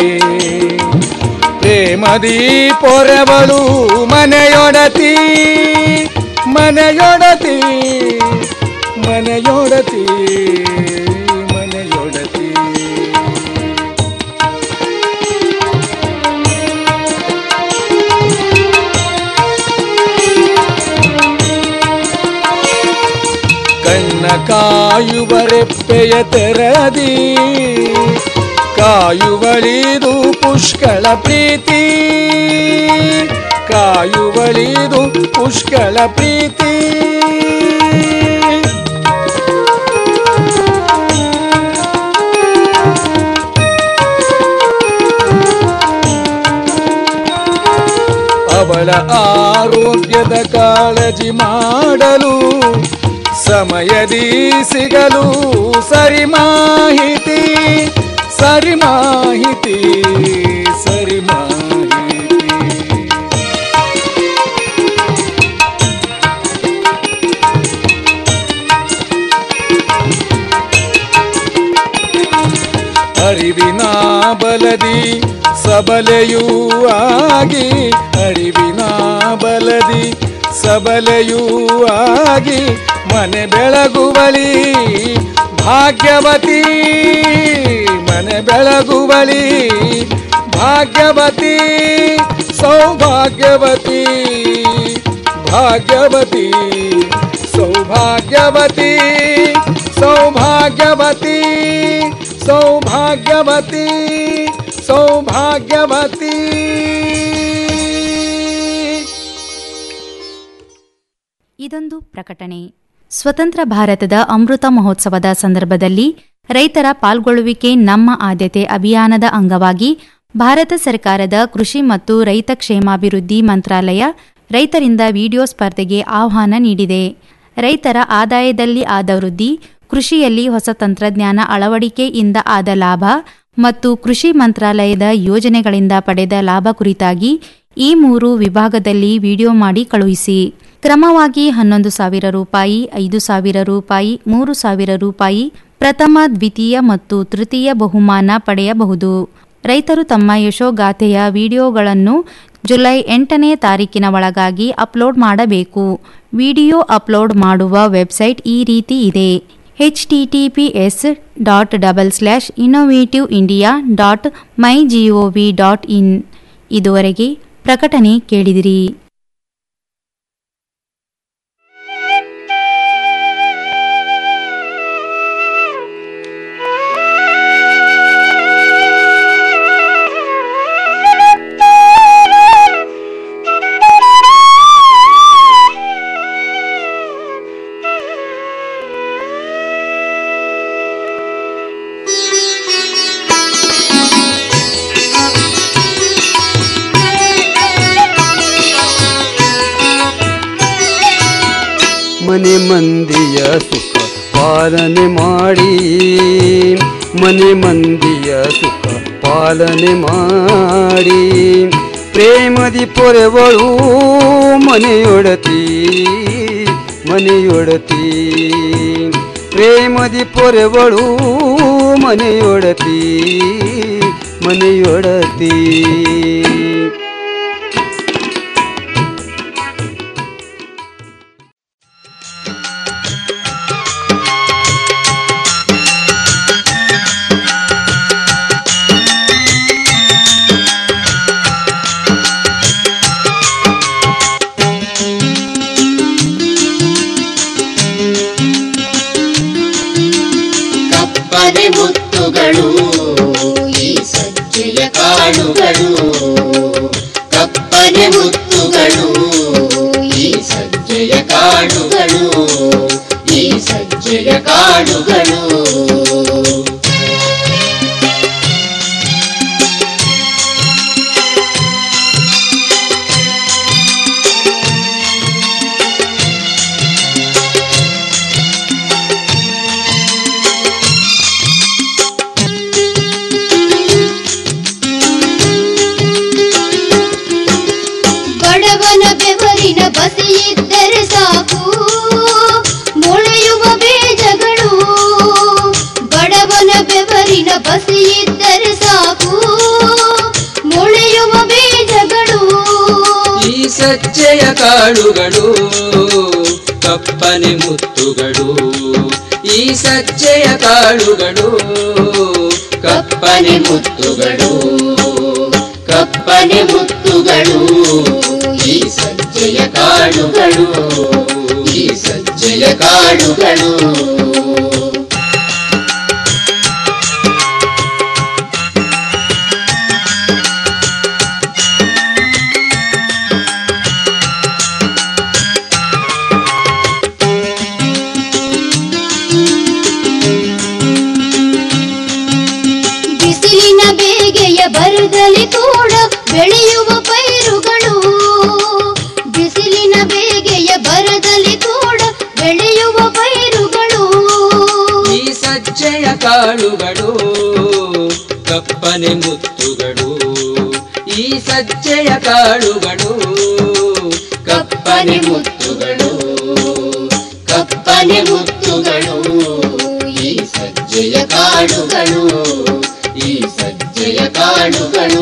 ಪ್ರೇಮದಿ ಪೊರೆವಳು ಮನೆಯೊಡತಿ ಮನೆಯೊಡತಿ ಮನೆಯೊಡತಿ ಮನೆಯೊಡತಿ ಕಣ್ಣ ಕಾಯುವರೆಪ್ಪೆಯ ತೆರದಿ ಕಾಯುವಳಿದು ಪುಷ್ಕಳ ಪ್ರೀತಿ ಕಾಯುವಳಿದು ಪುಷ್ಕಳ ಪ್ರೀತಿ ಅವಳ ಆರೋಗ್ಯದ ಕಾಳಜಿ ಮಾಡಲು ಸಮಯದಿ ಸಿಗಲು ಸರಿ ಮಾಹಿತಿ ಸರಿ ಮಾಹಿತಿ ಸರಿ ಮಾಹಿತಿ ಅರಿವಿನ ಬಲದಿ ಸಬಲೆಯೂ ಆಗಿ ಅರಿವಿನ ಬಲದಿ ಸಬಲೆಯೂ ಆಗಿ ಮನೆ ಬೆಳಗುವಳಿ ಭಾಗ್ಯವತಿ ಮನೆ ಬೆಳಗುವಳಿ ಭಾಗ್ಯವತಿ ಸೌಭಾಗ್ಯವತಿ ಭಾಗ್ಯವತಿ ಸೌಭಾಗ್ಯವತಿ ಸೌಭಾಗ್ಯವತಿ ಸೌಭಾಗ್ಯವತಿ ಸೌಭಾಗ್ಯವತಿ ಇದೊಂದು ಪ್ರಕಟಣೆ ಸ್ವತಂತ್ರ ಭಾರತದ ಅಮೃತ ಮಹೋತ್ಸವದ ಸಂದರ್ಭದಲ್ಲಿ ರೈತರ ಪಾಲ್ಗೊಳ್ಳುವಿಕೆ ನಮ್ಮ ಆದ್ಯತೆ ಅಭಿಯಾನದ ಅಂಗವಾಗಿ ಭಾರತ ಸರ್ಕಾರದ ಕೃಷಿ ಮತ್ತು ರೈತ ಕ್ಷೇಮಾಭಿವೃದ್ಧಿ ಮಂತ್ರಾಲಯ ರೈತರಿಂದ ವಿಡಿಯೋ ಸ್ಪರ್ಧೆಗೆ ಆಹ್ವಾನ ನೀಡಿದೆ ರೈತರ ಆದಾಯದಲ್ಲಿ ಆದ ವೃದ್ಧಿ ಕೃಷಿಯಲ್ಲಿ ಹೊಸ ತಂತ್ರಜ್ಞಾನ ಅಳವಡಿಕೆಯಿಂದ ಆದ ಲಾಭ ಮತ್ತು ಕೃಷಿ ಮಂತ್ರಾಲಯದ ಯೋಜನೆಗಳಿಂದ ಪಡೆದ ಲಾಭ ಕುರಿತಾಗಿ ಈ ಮೂರು ವಿಭಾಗದಲ್ಲಿ ವಿಡಿಯೋ ಮಾಡಿ ಕಳುಹಿಸಿ ಕ್ರಮವಾಗಿ ಹನ್ನೊಂದು ಸಾವಿರ ರೂಪಾಯಿ ಐದು ಸಾವಿರ ರೂಪಾಯಿ ಮೂರು ಸಾವಿರ ರೂಪಾಯಿ ಪ್ರಥಮ ದ್ವಿತೀಯ ಮತ್ತು ತೃತೀಯ ಬಹುಮಾನ ಪಡೆಯಬಹುದು ರೈತರು ತಮ್ಮ ಯಶೋಗಾಥೆಯ ವಿಡಿಯೋಗಳನ್ನು ಜುಲೈ ಎಂಟನೇ ತಾರೀಕಿನ ಒಳಗಾಗಿ ಅಪ್ಲೋಡ್ ಮಾಡಬೇಕು ವಿಡಿಯೋ ಅಪ್ಲೋಡ್ ಮಾಡುವ ವೆಬ್ಸೈಟ್ ಈ ರೀತಿ ಇದೆ H T T P S dot double slash innovative India dot my G O V dot in ಇದುವರೆಗೆ ಪ್ರಕಟಣೆ ಕೇಳಿದಿರಿ ಮನೆ ಮಂದಿಯ ಸುಖ ಪಾಲನೆ ಮಾಡಿ ಮನೆ ಮಂದಿಯ ಸುಖ ಪಾಲನೆ ಮಾಡಿ ಪ್ರೇಮದಿ ಪೊರೆವಳು ಮನೆಯೊಡತಿ ಮನೆಯೊಡತಿ ಪ್ರೇಮದಿ ಪೊರೆವಳು ಮನೆಯೊಡತಿ ಮನೆಯೊಡತಿ ಕಾಳುಗಳು ಬಡವನ ಬೆವರಿನ ಬಸಿಯಿದ್ದರೆ ಸಾಕು ಮೊಳೆಯುವ ಬೀಜಗಳು ಬಡವನ ಬೆವರಿನ ಬಸಿಯಿದ್ದರೆ ಸಾಕು ಮೊಳೆಯುವ ಬೀಜಗಳು ಈ ಸಜ್ಜೆಯ ಕಾಳುಗಳು ಕಪ್ಪನೆ ಮುತ್ತುಗಳು ಈ ಸಜ್ಜೆಯ ಕಾಳುಗಳು ಕಪ್ಪನೆ ಮುತ್ತುಗಳು ಕಪ್ಪನೆ ಮುತ್ತುಗಳು ಈ ಸಜ್ಜೆಯ ಕಾಳುಗಳು ಈ ಸಜ್ಜೆಯ ಕಾಳುಗಳು ಬಿಸಿಲಿನ ಬೇಗೆಯ ಬರದಲ್ಲಿ ಕೂಡ ಬೆಳೆಯುವ ಪೈರುಗಳು ಬಿಸಿಲಿನ ಬೇಗೆಯ ಬರದಲ್ಲಿ ಕೂಡ ಬೆಳೆಯುವ ಪೈರುಗಳು ಈ ಸಜ್ಜೆಯ ಕಾಳುಗಳು ಕಪ್ಪನೆ ಮುತ್ತುಗಳು ಈ ಸಜ್ಜೆಯ ಕಾಳುಗಳು ಕಪ್ಪನೆ ಮುತ್ತುಗಳು ಕಪ್ಪನೆ ಮುತ್ತುಗಳು ಈ ಸಜ್ಜೆಯ ಕಾಳುಗಳು ಈ ಸಜ್ಜೆಯ ಕಾಳುಗಳು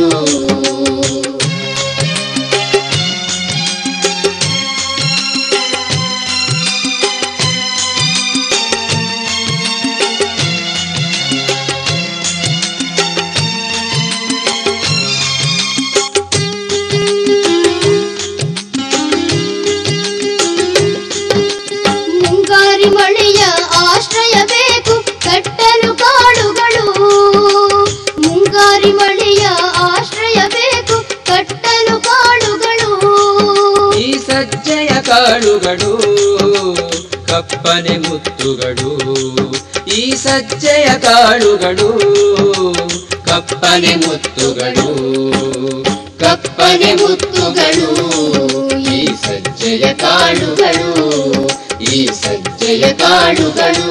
ಮುಂಗಾರಿ ಮಳೆಯ ಆಶ್ರಯ ಬೇಕು ಕಟ್ಟಲು ಕಾಡುಗಳು ಮುಂಗಾರಿ ಮಳೆಯ ಆಶ್ರಯ ಬೇಕು ಕಟ್ಟಲು ಕಾಡುಗಳು ಈ ಸಜ್ಜೆಯ ಕಾಳುಗಳು ಕಪ್ಪನೆ ಮುತ್ತುಗಳು ಈ ಸಜ್ಜೆಯ ಕಾಳುಗಳು ಕಪ್ಪನೆ ಮುತ್ತುಗಳು ಕಪ್ಪನೆ ಮುತ್ತುಗಳು ಈ ಸಜ್ಜೆಯ ಕಾಳುಗಳು ಈ ಸಜ್ಜೆಯ ಕಾಳುಗಳು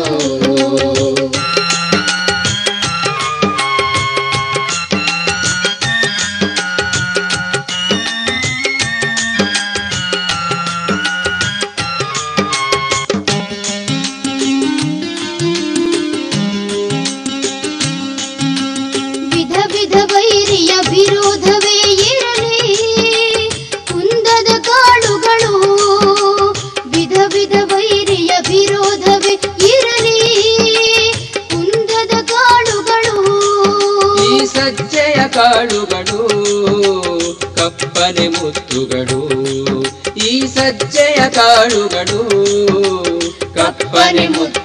ವಿಧ ವಿಧ ವೈರಿಯ ವಿರೋಧವೇ ಇರಲಿ ಕುಂದದ ಕಾಳುಗಳು ವಿಧ ವಿಧ ವೈರಿಯ ವಿರೋಧವೇ ಇರಲಿ ಕುಂದದ ಕಾಳುಗಳು ಈ ಸಜ್ಜೆಯ ಕಾಳುಗಳು ಕಪ್ಪನೆ ಮುತ್ತುಗಳು ಈ ಸಜ್ಜೆಯ ಕಾಳುಗಳು ಕಪ್ಪನೆ ಮುತ್ತು